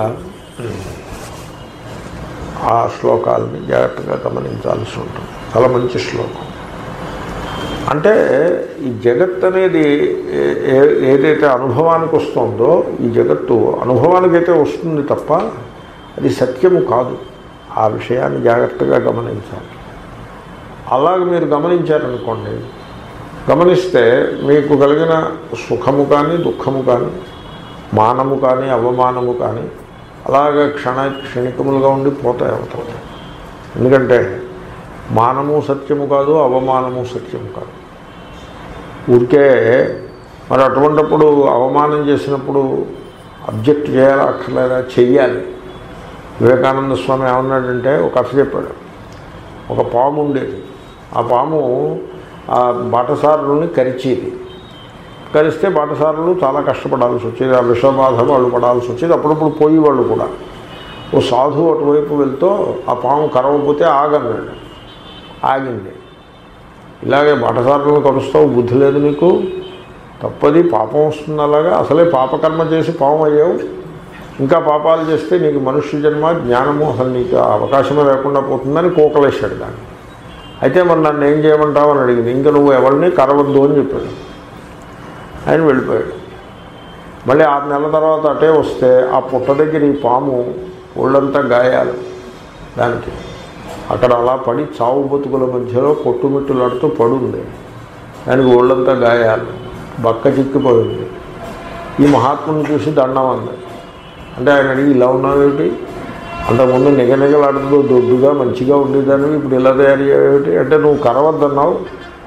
ఆ శ్లోకాలని జాగ్రత్తగా గమనించాల్సి ఉంటుంది చాలా మంచి శ్లోకం అంటే ఈ జగత్ అనేది ఏ- ఏ- ఏదైతే అనుభవానికి వస్తుందో ఈ జగత్తు అనుభవానికైతే వస్తుంది తప్ప అది సత్యము కాదు ఆ విషయాన్ని జాగ్రత్తగా గమనించాలి అలాగ మీరు గమనించారనుకోండి గమనిస్తే మీకు కలిగిన సుఖము కానీ దుఃఖము కానీ మానము కానీ అవమానము కానీ అలాగ క్షణ క్షణికములుగా ఉండి పోతాయి అవుతాయి ఎందుకంటే మానము సత్యము కాదు అవమానము సత్యము కాదు ఊరికే మరి అటువంటిప్పుడు అవమానం చేసినప్పుడు అబ్జెక్ట్ చేయాలా అక్కర్లేదా చెయ్యాలి వివేకానంద స్వామి ఏమన్నాడంటే ఒక కథ చెప్పాడు ఒక పాము ఉండేది ఆ పాము ఆ బాటసారులని కరిచేది కరిస్తే బాటసారులు చాలా కష్టపడాల్సి వచ్చేది ఆ విషబాధ వాళ్ళు పడాల్సి వచ్చేది అప్పుడప్పుడు పోయేవాళ్ళు కూడా ఓ సాధువు అటువైపు వెళ్తూ ఆ పాము కరవకపోతే ఆగన్నాడు ఆగింది ఇలాగే బాటసారులను కలుస్తావు బుద్ధి లేదు నీకు తప్పది పాపం వస్తుంది అలాగా అసలే పాపకర్మ చేసి పాపం అయ్యావు ఇంకా పాపాలు చేస్తే నీకు మనుష్య జన్మ జ్ఞానము అసలు నీకు ఆ అవకాశమే లేకుండా పోతుందని కోకలేశాడు దాన్ని అయితే మరి నన్ను ఏం చేయమంటావు అని అడిగింది ఇంకా నువ్వు ఎవరిని కరవద్దు అని చెప్పాడు ఆయన వెళ్ళిపోయాడు మళ్ళీ ఆరు నెలల తర్వాత అటే వస్తే ఆ పుట్ట దగ్గర ఈ పాము ఒళ్ళంతా గాయాలు దానికి అక్కడ అలా పడి చావు బతుకుల మధ్యలో కొట్టుమిట్టులాడుతూ పడుంది దానికి ఒళ్ళంతా గాయాలు బక్క చిక్కిపోయింది ఈ మహాత్ముని చూసి దండం అంది అంటే ఆయన అడిగి ఇలా ఉన్నావేమిటి అంతకుముందు నిగనిగలాడుతూ దొడ్డుగా మంచిగా ఉండేదానివి ఇప్పుడు ఇలా తయారయ్యేటి అంటే నువ్వు కరవద్దన్నావు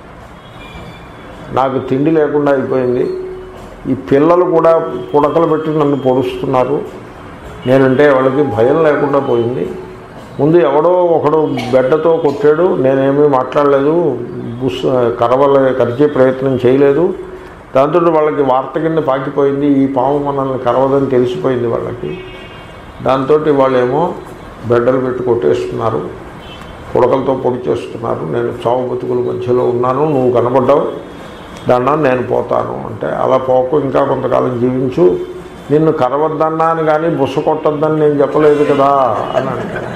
నాకు తిండి లేకుండా అయిపోయింది ఈ పిల్లలు కూడా పుడకలు పెట్టి నన్ను పొడుస్తున్నారు నేనంటే వాళ్ళకి భయం లేకుండా పోయింది ముందు ఎవడో ఒకడు బెడ్డతో కొట్టాడు నేనేమీ మాట్లాడలేదు బుస్ కరవల కరిచే ప్రయత్నం చేయలేదు దాంతో వాళ్ళకి వార్త కింద పాకిపోయింది ఈ పాము మనల్ని కరవదని తెలిసిపోయింది వాళ్ళకి దాంతో వాళ్ళేమో బెడ్డలు పెట్టి కొట్టేస్తున్నారు పుడకలతో పొడి చేస్తున్నారు నేను చావు బతుకుల మధ్యలో ఉన్నాను నువ్వు కనబడ్డావు దాన్నా నేను పోతాను అంటే అలా పోకు ఇంకా కొంతకాలం జీవించు నిన్ను కరవద్దన్నాను కానీ బుస కొట్టద్దని నేను చెప్పలేదు కదా అని అంటాను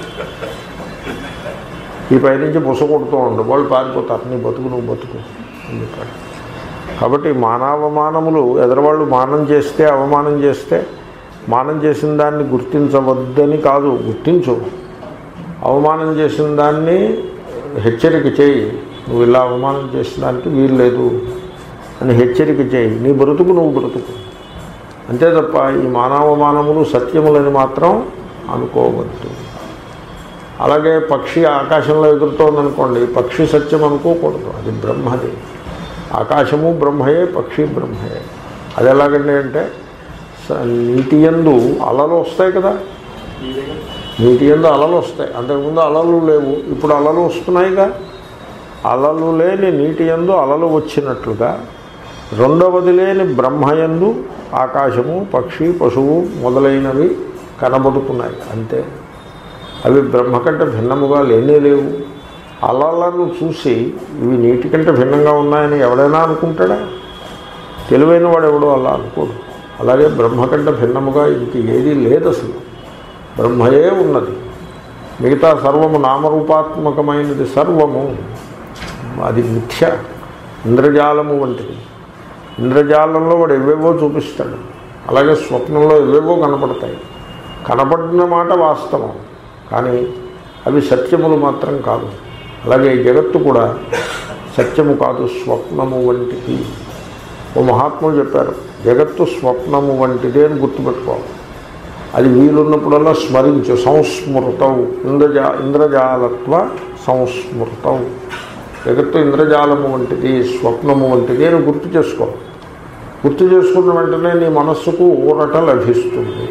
ఈ పైనుంచి బుస కొడుతూ ఉండు వాళ్ళు పారిపోతారు నీ బతుకు నువ్వు బతుకు అని చెప్పాడు కాబట్టి మానవమానములు ఎదరవాళ్ళు మానం చేస్తే అవమానం చేస్తే మానం చేసిన దాన్ని గుర్తించవద్దని కాదు గుర్తించు అవమానం చేసిన దాన్ని హెచ్చరిక చేయి నువ్వు ఇలా అవమానం చేసిన దానికి వీలు లేదు అని హెచ్చరిక చేయి నీ బ్రతుకు నువ్వు బ్రతుకు అంతే తప్ప ఈ మానవమానములు సత్యములని మాత్రం అనుకోవద్దు అలాగే పక్షి ఆకాశంలో ఎగురుతోందనుకోండి పక్షి సత్యం అనుకోకూడదు అది బ్రహ్మది ఆకాశము బ్రహ్మయే పక్షి బ్రహ్మయే అది ఎలాగండి అంటే స- నీటి ఎందు అలలు వస్తాయి కదా నీటి ఎందు అలలు వస్తాయి అంతకుముందు అలలు లేవు ఇప్పుడు అలలు వస్తున్నాయిగా అలలు లేని నీటి ఎందు అలలు వచ్చినట్లుగా రెండవది లేని బ్రహ్మయందు ఆకాశము పక్షి పశువు మొదలైనవి కనబడుతున్నాయి అంతే అవి బ్రహ్మ కంటే భిన్నముగా లేనే లేవు అలలను చూసి ఇవి నీటి కంటే భిన్నంగా ఉన్నాయని ఎవడైనా అనుకుంటాడా తెలివైన వాడు ఎవడో అలా అనుకోడు అలాగే బ్రహ్మ కంటే భిన్నముగా ఇంక ఏదీ లేదు అసలు బ్రహ్మయే ఉన్నది మిగతా సర్వము నామరూపాత్మకమైనది సర్వము అది మిథ్య ఇంద్రజాలము వంటిది ఇంద్రజాలంలో వాడు ఎవేవో చూపిస్తాడు అలాగే స్వప్నంలో ఎవేవో కనపడతాయి కనపడిన మాట వాస్తవం కానీ అవి సత్యములు మాత్రం కాదు అలాగే ఈ జగత్తు కూడా సత్యము కాదు స్వప్నము వంటిది ఓ మహాత్ములు చెప్పారు జగత్తు స్వప్నము వంటిది అని గుర్తుపెట్టుకోవాలి అది వీలున్నప్పుడల్లా స్మరించు సంస్మృతం ఇంద్రజా ఇంద్రజాలత్వ సంస్మృతం జగత్తు ఇంద్రజాలము వంటిది స్వప్నము వంటిది అని గుర్తు చేసుకో గుర్తు చేసుకున్న వెంటనే నీ మనస్సుకు ఊరట లభిస్తుంది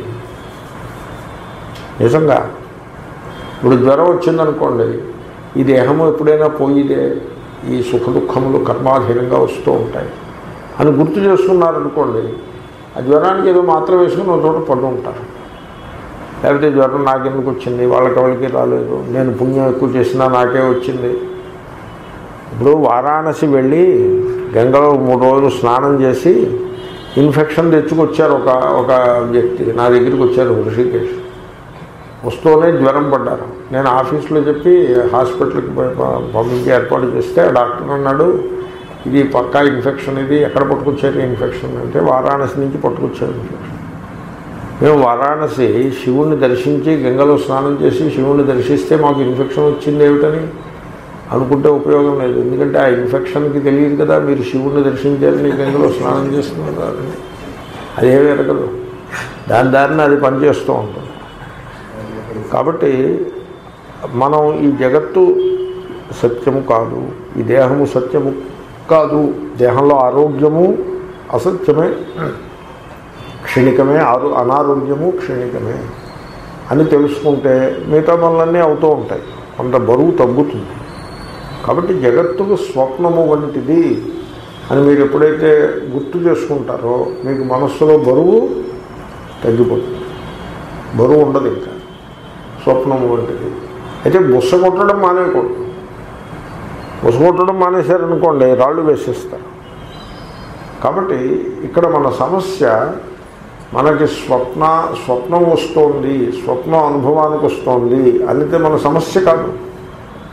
నిజంగా ఇప్పుడు జ్వరం వచ్చిందనుకోండి ఈ దేహము ఎప్పుడైనా పోయిదే ఈ సుఖ దుఃఖములు కర్మాధీనంగా వస్తూ ఉంటాయి అని గుర్తు చేసుకున్నారనుకోండి ఆ జ్వరానికి ఏదో మాత్రం వేసుకుని ఒక చోట పడి ఉంటారు లేకపోతే జ్వరం నాకెందుకు వచ్చింది వాళ్ళకి వాళ్ళకి రాలేదు నేను పుణ్యం ఎక్కువ చేసినా నాకే వచ్చింది ఇప్పుడు వారాణసి వెళ్ళి గంగలో మూడు రోజులు స్నానం చేసి ఇన్ఫెక్షన్ తెచ్చుకొచ్చారు ఒక ఒక వ్యక్తి నా దగ్గరికి వచ్చారు ఋషికేష్ వస్తూనే జ్వరం పడ్డారు నేను ఆఫీస్లో చెప్పి హాస్పిటల్కి ప- ప- పంపించి ఏర్పాటు చేస్తే ఆ డాక్టర్ అన్నాడు ఇది పక్కా ఇన్ఫెక్షన్ ఇది ఎక్కడ పట్టుకొచ్చారు ఈ ఇన్ఫెక్షన్ అంటే వారాణసి నుంచి పట్టుకొచ్చారు ఇన్ఫెక్షన్ మేము వారాణసి శివుణ్ణి దర్శించి గంగలో స్నానం చేసి శివుణ్ణి దర్శిస్తే మాకు ఇన్ఫెక్షన్ వచ్చింది ఏమిటని అనుకుంటే ఉపయోగం లేదు ఎందుకంటే ఆ ఇన్ఫెక్షన్కి తెలియదు కదా మీరు శివుణ్ణి దర్శించారని గంగలో స్నానం చేస్తున్నారు అని అదేమీ ఎరగదు దాని దారిని అది పనిచేస్తూ ఉంటుంది కాబట్టి మనం ఈ జగత్తు సత్యము కాదు ఈ దేహము సత్యము కాదు దేహంలో ఆరోగ్యము అసత్యమే క్షణికమే ఆరో అనారోగ్యము క్షణికమే అని తెలుసుకుంటే మిగతా పనులన్నీ అవుతూ ఉంటాయి కొంత బరువు తగ్గుతుంది కాబట్టి జగత్తుకు స్వప్నము వంటిది అని మీరు ఎప్పుడైతే గుర్తు చేసుకుంటారో మీకు మనస్సులో బరువు తగ్గిపోతుంది బరువు ఉండదు ఇంకా స్వప్నము వంటిది అయితే బుస్స కొట్టడం మానేయకూడదు బుస్స కొట్టడం మానేశారనుకోండి రాళ్ళు వేసేస్తారు కాబట్టి ఇక్కడ మన సమస్య మనకి స్వప్న స్వప్నం వస్తోంది స్వప్నం అనుభవానికి వస్తోంది అనేది మన సమస్య కాదు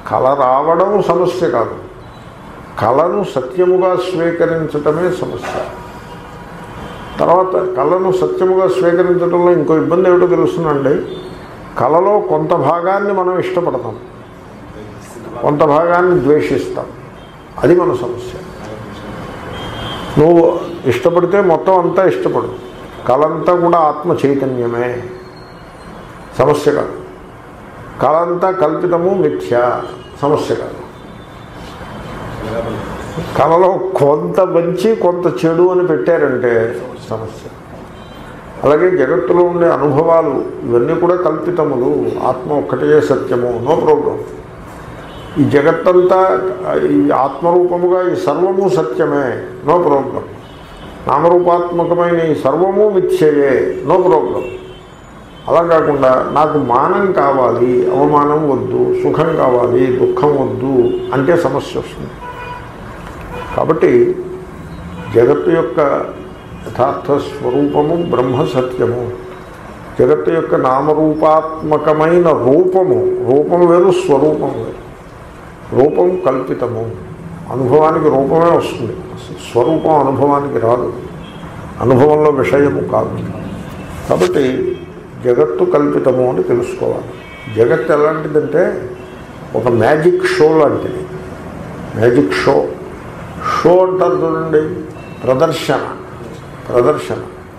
కళ రావడం సమస్య కాదు కళను సత్యముగా స్వీకరించటమే సమస్య తర్వాత కళను సత్యముగా స్వీకరించడంలో ఇంకో ఇబ్బంది ఏమిటో తెలుస్తుందండి కళలో కొంత భాగాన్ని మనం ఇష్టపడతాం కొంత భాగాన్ని ద్వేషిస్తాం అది మన సమస్య నువ్వు ఇష్టపడితే మొత్తం అంతా ఇష్టపడు కళంతా కూడా ఆత్మ చైతన్యమే సమస్య కాదు కళంతా కల్పితము మిథ్య సమస్య కాదు కళలో కొంత మంచి కొంత చెడు అని పెట్టారంటే సమస్య అలాగే జగత్తులో ఉండే అనుభవాలు ఇవన్నీ కూడా కల్పితములు ఆత్మ ఒక్కటే సత్యము నో ప్రాబ్లం ఈ జగత్తంతా ఈ ఆత్మరూపముగా ఈ సర్వము సత్యమే నో ప్రాబ్లం నామరూపాత్మకమైన ఈ సర్వము మిథ్యయే నో ప్రాబ్లం అలా కాకుండా నాకు మానం కావాలి అవమానం వద్దు సుఖం కావాలి దుఃఖం వద్దు అంటే సమస్య వస్తుంది కాబట్టి జగత్తు యొక్క యథార్థ స్వరూపము బ్రహ్మ సత్యము జగత్తు యొక్క నామరూపాత్మకమైన రూపము రూపం వేరు స్వరూపం వేరు రూపం కల్పితము అనుభవానికి రూపమే వస్తుంది స్వరూపం అనుభవానికి రాదు అనుభవంలో విషయము కాదు కాబట్టి జగత్తు కల్పితము అని తెలుసుకోవాలి జగత్తు ఎలాంటిదంటే ఒక మ్యాజిక్ షో లాంటిది మ్యాజిక్ షో షో అంటారు చూడండి ప్రదర్శన ప్రదర్శన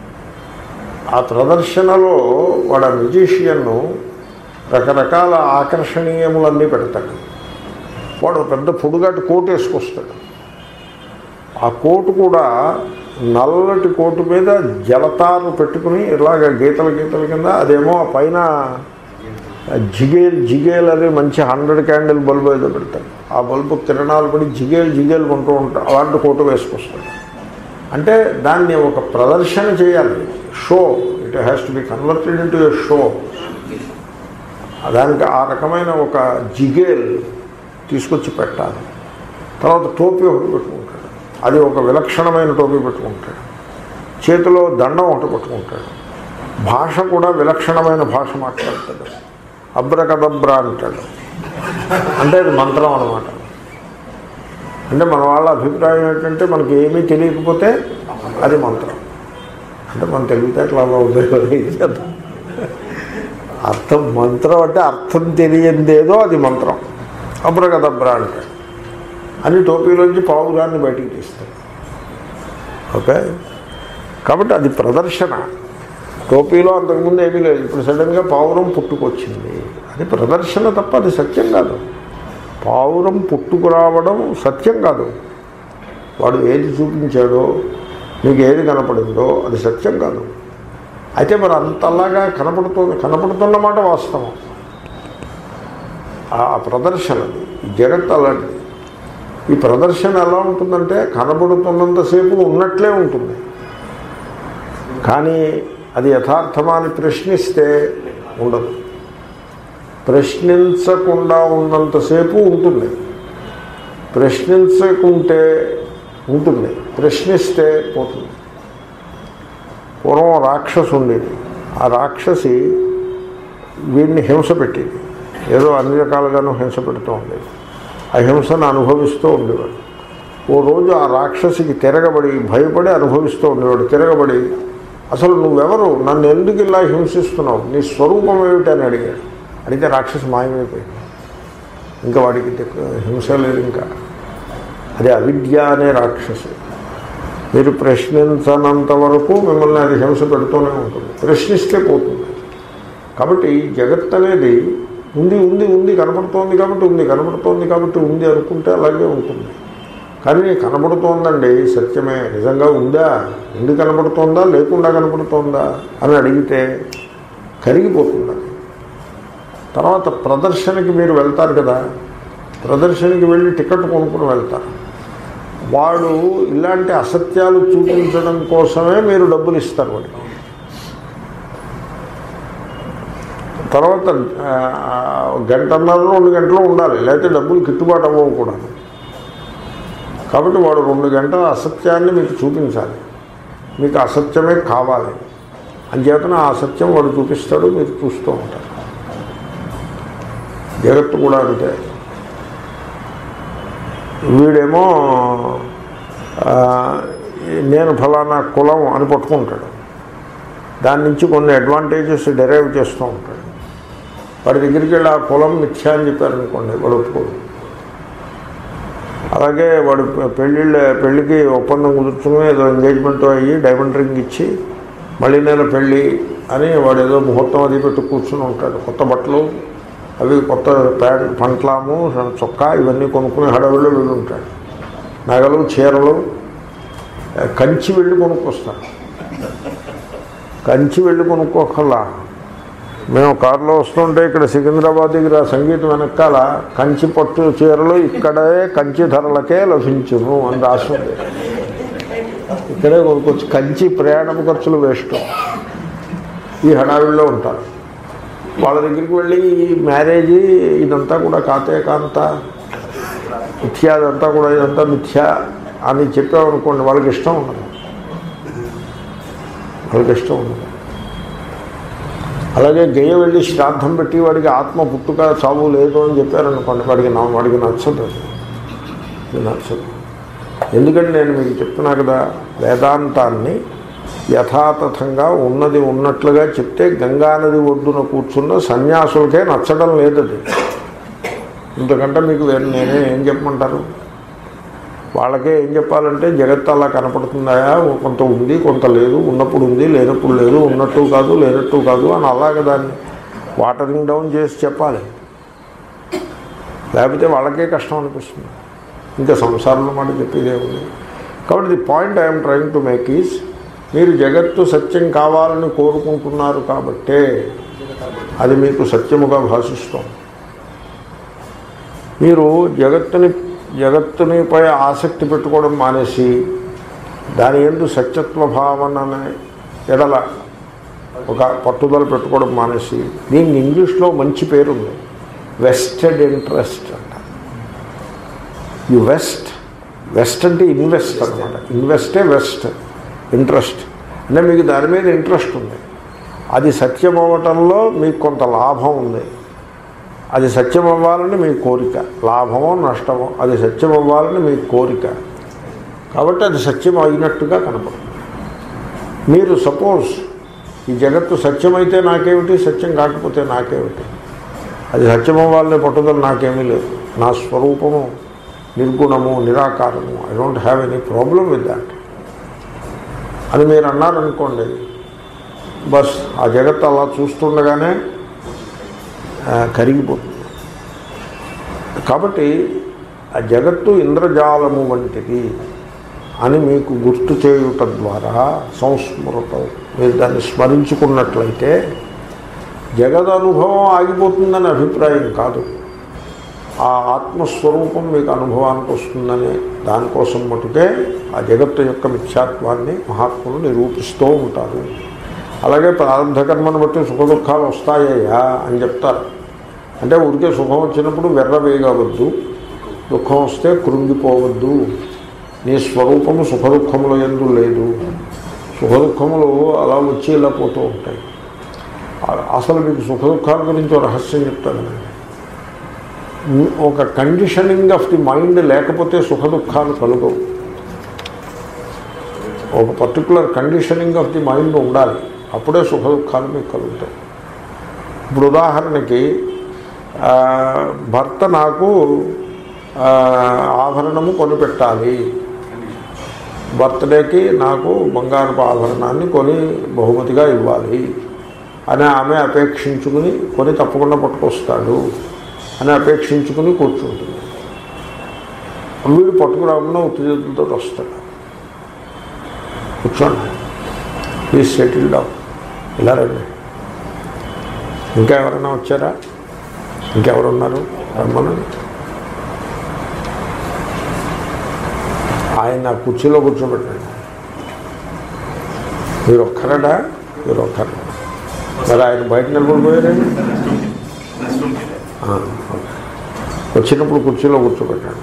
ఆ ప్రదర్శనలో వాడు మ్యూజిషియన్ను రకరకాల ఆకర్షణీయములన్నీ పెడతాడు వాడు పెద్ద పొడుగాటి కోటు వేసుకొస్తాడు ఆ కోటు కూడా నల్లటి కోటు మీద జలతారు పెట్టుకుని ఇలాగ గీతల గీతల కింద అదేమో ఆ పైన జిగేల్ జిగేల్ అనే మంచి హండ్రెడ్ క్యాండిల్ బల్బు ఏదో పెడతాడు ఆ బల్బు కిరణాలు పడి జిగేల్ జిగేల్ కొంటూ ఉంటాడు అలాంటి కోటు వేసుకొస్తాడు అంటే దాన్ని ఒక ప్రదర్శన చేయాలి show it has to be converted into a show దానికి ఆ రకమైన ఒక జిగేల్ తీసుకొచ్చి పెట్టాలి తర్వాత టోపీ ఒకటి పెట్టుకుంటాడు అది ఒక విలక్షణమైన టోపీ పెట్టుకుంటాడు చేతిలో దండం ఒకటి పెట్టుకుంటాడు భాష కూడా విలక్షణమైన భాష మాట్లాడతాడు అబ్రకదబ్ర అంటాడు అంటే అది మంత్రం అనమాట అంటే మన వాళ్ళ అభిప్రాయం ఏంటంటే మనకి ఏమీ తెలియకపోతే అది మంత్రం అంటే మన తెలివితేటలు అలా ఉంది అర్థం మంత్రం అంటే అర్థం తెలియందేదో అది మంత్రం అబ్రగదబ్ర అంటే అని టోపీలోంచి పావురాన్ని బయటికి తీస్తాడు ఓకే కాబట్టి అది ప్రదర్శన టోపీలో అంతకుముందు ఏమీ లేదు ఇప్పుడు సడన్గా పావురం పుట్టుకొచ్చింది అది ప్రదర్శన తప్ప అది సత్యం కాదు పావురం పుట్టుకురావడం సత్యం కాదు వాడు ఏది చూపించాడో మీకు ఏది కనపడిందో అది సత్యం కాదు అయితే మరి అంతలాగా కనపడుతుంది కనపడుతున్నమాట వాస్తవం ఆ ప్రదర్శనది ఈ జగత్ అలాంటిది ఈ ప్రదర్శన ఎలా ఉంటుందంటే కనబడుతున్నంతసేపు ఉన్నట్లే ఉంటుంది కానీ అది యథార్థమాన్ని ప్రశ్నిస్తే ఉండదు ప్రశ్నించకుండా ఉన్నంతసేపు ఉంటుంది ప్రశ్నించకుంటే ఉంటుంది ప్రశ్నిస్తే పోతుంది పూర్వం రాక్షసు ఉండేది ఆ రాక్షసి వీడిని హింస పెట్టేది ఏదో అన్ని రకాలుగానూ హింస పెడుతూ ఉండేది ఆ హింసను అనుభవిస్తూ ఉండేవాడు ఓ రోజు ఆ రాక్షసికి తిరగబడి భయపడి అనుభవిస్తూ ఉండేవాడు తిరగబడి అసలు నువ్వెవరు నన్ను ఎందుకు ఇలా హింసిస్తున్నావు నీ స్వరూపం ఏమిటని అడిగాడు అడిగితే రాక్షసి మాయమైపోయింది ఇంకా వాడికి దిక్కు- హింస లేదు ఇంకా అదే అవిద్య అనే రాక్షసి మీరు ప్రశ్నించనంత వరకు మిమ్మల్ని అది హింస పెడుతూనే ఉంటుంది ప్రశ్నిస్తే పోతుంది కాబట్టి ఈ జగత్ అనేది ఉంది ఉంది ఉంది కనబడుతోంది కాబట్టి ఉంది కనబడుతోంది కాబట్టి ఉంది అనుకుంటే అలాగే ఉంటుంది కానీ కనబడుతోందండి సత్యమే నిజంగా ఉందా ఉంది కనబడుతోందా లేకుండా కనబడుతోందా అని అడిగితే కరిగిపోతుంది అది తర్వాత ప్రదర్శనకి మీరు వెళ్తారు కదా ప్రదర్శనకి వెళ్ళి టికెట్ కొనుక్కుని వెళ్తారు వాడు ఇలాంటి అసత్యాలు చూపించడం కోసమే మీరు డబ్బులు ఇస్తారు వాడికి తర్వాత ఆ, గంటన్నర రెండు గంటలు ఉండాలి లేకపోతే డబ్బులు గిట్టుబాటు అవ్వవు కూడా కాబట్టి వాడు రెండు గంటల అసత్యాన్ని మీకు చూపించాలి మీకు అసత్యమే కావాలి అంచేతన ఆ అసత్యం వాడు చూపిస్తాడు మీరు చూస్తూ ఉంటారు జగత్తు కూడా అంతే వీడేమో ఆ, నేను ఫలానా కులం అని పట్టుకుంటాడు దాని నుంచి కొన్ని అడ్వాంటేజెస్ డెరైవ్ చేస్తూ ఉంటాడు వాడి దగ్గరికి వెళ్ళి ఆ కులం మిథ్యా అని చెప్పారనుకోండి వాడు ఒప్పుకోడు అలాగే వాడు పెళ్ళిళ్ళ పెళ్ళికి ఒప్పందం కుదుర్చుకుని ఏదో ఎంగేజ్మెంట్ అయ్యి డైమండ్ రింగ్ ఇచ్చి మళ్ళీ నేను పెళ్ళి అని వాడు ఏదో ముహూర్తం అది పెట్టి కూర్చుని ఉంటాడు కొత్త బట్టలు అవి కొత్త ప్యాంట్ పంట్లాము చొక్కా ఇవన్నీ కొనుక్కుని హడవిలో వెళ్ళి ఉంటాడు నగలు చీరలు కంచి వెళ్ళి కొనుక్కొస్తాడు కంచి వెళ్ళి కొనుక్కోకల్లా మేము కారులో వస్తుంటే ఇక్కడ సికింద్రాబాద్ దగ్గర సంగీతం వెనకాల కంచి పట్టు చీరలు ఇక్కడే కంచి ధరలకే లభించును అని రాస్తుంది ఇక్కడే కొనుక్కొచ్చి కంచి ప్రయాణం ఖర్చులు వేస్ట్ ఈ హడావిడిలో ఉంటారు వాళ్ళ దగ్గరికి వెళ్ళి ఈ మ్యారేజీ ఇదంతా కూడా కాతే కాంత మిథ్యా అదంతా కూడా ఇదంతా మిథ్యా అని చెప్పామనుకోండి వాళ్ళకి ఇష్టం ఉండదు వాళ్ళకి ఇష్టం ఉండదు అలాగే గయ్య వెళ్ళి శ్రాద్ధం పెట్టి వాడికి ఆత్మ పుట్టుక చావు లేదు అని చెప్పారనుకోండి వాడికి నా వాడికి నచ్చదు అది. ఇది నచ్చదు ఎందుకంటే నేను మీకు చెప్తున్నా కదా వేదాంతాన్ని యథాతథంగా ఉన్నది ఉన్నట్లుగా చెప్తే గంగానది ఒడ్డున కూర్చున్న సన్యాసులకే నచ్చడం లేదు అది ఇంతకంటే మీకు వేరే నేనే ఏం చెప్పమంటారు వాళ్ళకే ఏం చెప్పాలంటే జగత్తు అలా కనపడుతుందా కొంత ఉంది కొంత లేదు ఉన్నప్పుడు ఉంది లేనప్పుడు లేదు ఉన్నట్టు కాదు లేనట్టు కాదు అని అలాగే దాన్ని వాటరింగ్ డౌన్ చేసి చెప్పాలి లేకపోతే వాళ్ళకే కష్టం అనిపిస్తుంది ఇంకా సంసారంలో మాట చెప్పేదే ఉంది కాబట్టి the point I'm trying to make is మీరు జగత్తు సత్యం కావాలని కోరుకుంటున్నారు కాబట్టే అది మీకు సత్యముగా భాషిస్తాం మీరు జగత్తుని జగత్తునిపై ఆసక్తి పెట్టుకోవడం మానేసి దాని ఎందు సత్యత్వ భావన అనే ఎడల ఒక పట్టుదల పెట్టుకోవడం మానేసి దీనికి ఇంగ్లీష్లో మంచి పేరుంది వెస్టెడ్ ఇంట్రెస్ట్ అంట యు వెస్ట్ వెస్ట్ అంటే ఇన్వెస్ట్ అనమాట ఇన్వెస్టే వెస్ట్ ఇంట్రెస్ట్ అంటే మీకు దాని మీద ఇంట్రెస్ట్ ఉంది అది సత్యం అవ్వటంలో మీకు కొంత లాభం ఉంది అది సత్యం అవ్వాలని మీ కోరిక లాభమో నష్టమో అది సత్యం అవ్వాలని మీ కోరిక కాబట్టి అది సత్యం అయినట్టుగా కనపడుతుంది మీరు సపోజ్ ఈ జగత్తు సత్యమైతే నాకేమిటి సత్యం కాకపోతే నాకేమిటి అది సత్యం అవ్వాలనే పట్టుదల నాకేమీ లేదు నా స్వరూపము నిర్గుణము నిరాకారము I don't have any problem with that అని మీరు అన్నారనుకోండి బస్ ఆ జగత్తు అలా చూస్తుండగానే ఆ, కరిగిపోతుంది కాబట్టి ఆ జగత్తు ఇంద్రజాలము వంటిది అని మీకు గుర్తు చేయుట ద్వారా సంస్మృతం మీరు దాన్ని స్మరించుకున్నట్లయితే జగద్ అనుభవం ఆగిపోతుందని అభిప్రాయం కాదు ఆ ఆత్మస్వరూపం మీకు అనుభవానికి వస్తుందని దానికోసం మటుకే ఆ జగత్తు యొక్క మిథ్యాత్వాన్ని మహాత్ములు నిరూపిస్తూ ఉంటారు అలాగే ప్రారంభ కర్మను బట్టి సుఖ దుఃఖాలు వస్తాయా అని చెప్తారు అంటే ఊరికే సుఖం వచ్చినప్పుడు వెర్ర వేయవద్దు దుఃఖం వస్తే కృంగిపోవద్దు నీ స్వరూపము సుఖ దుఃఖముల ఎందు లేదు సుఖ దుఃఖములు అలా వచ్చి ఇలా పోతూ ఉంటాయి అ- అసలు మీకు సుఖ దుఃఖాల గురించి ఒక రహస్యం చెప్తాను నేను. ఒక కండిషనింగ్ ఆఫ్ ది మైండ్ లేకపోతే సుఖ దుఃఖాలు కలుగవు ఒక particular conditioning of the mind ఉండాలి అప్పుడే సుఖ దుఃఖాలు మీకు కలుగుతాయి ఇప్పుడు ఉదాహరణకి ఆ, భర్త నాకు ఆ, ఆభరణము కొనిపెట్టాలి బర్త్డేకి నాకు బంగారపు ఆభరణాన్ని కొని బహుమతిగా ఇవ్వాలి అని ఆమె అపేక్షించుకుని కొని తప్పకుండా పట్టుకొస్తాడు అని అపేక్షించుకుని కూర్చుంటుంది వీడు పట్టుకురాకుండా ఉత్తేజతులతో వస్తాడు కూర్చోండి ప్లీజ్ సెటిల్ డౌన్ ఇలా రండి ఇంకా ఎవరైనా వచ్చారా ఇంకెవరున్నారు రమ్మనండి ఆయన కుర్చీలో కూర్చోబెట్టండి మీరు ఒక్కరడా మీరు ఒక్కరు మరి ఆయన బయట నిలబడిపోయారండి ఆ, ఓకే. వచ్చినప్పుడు కుర్చీలో కూర్చోబెట్టండి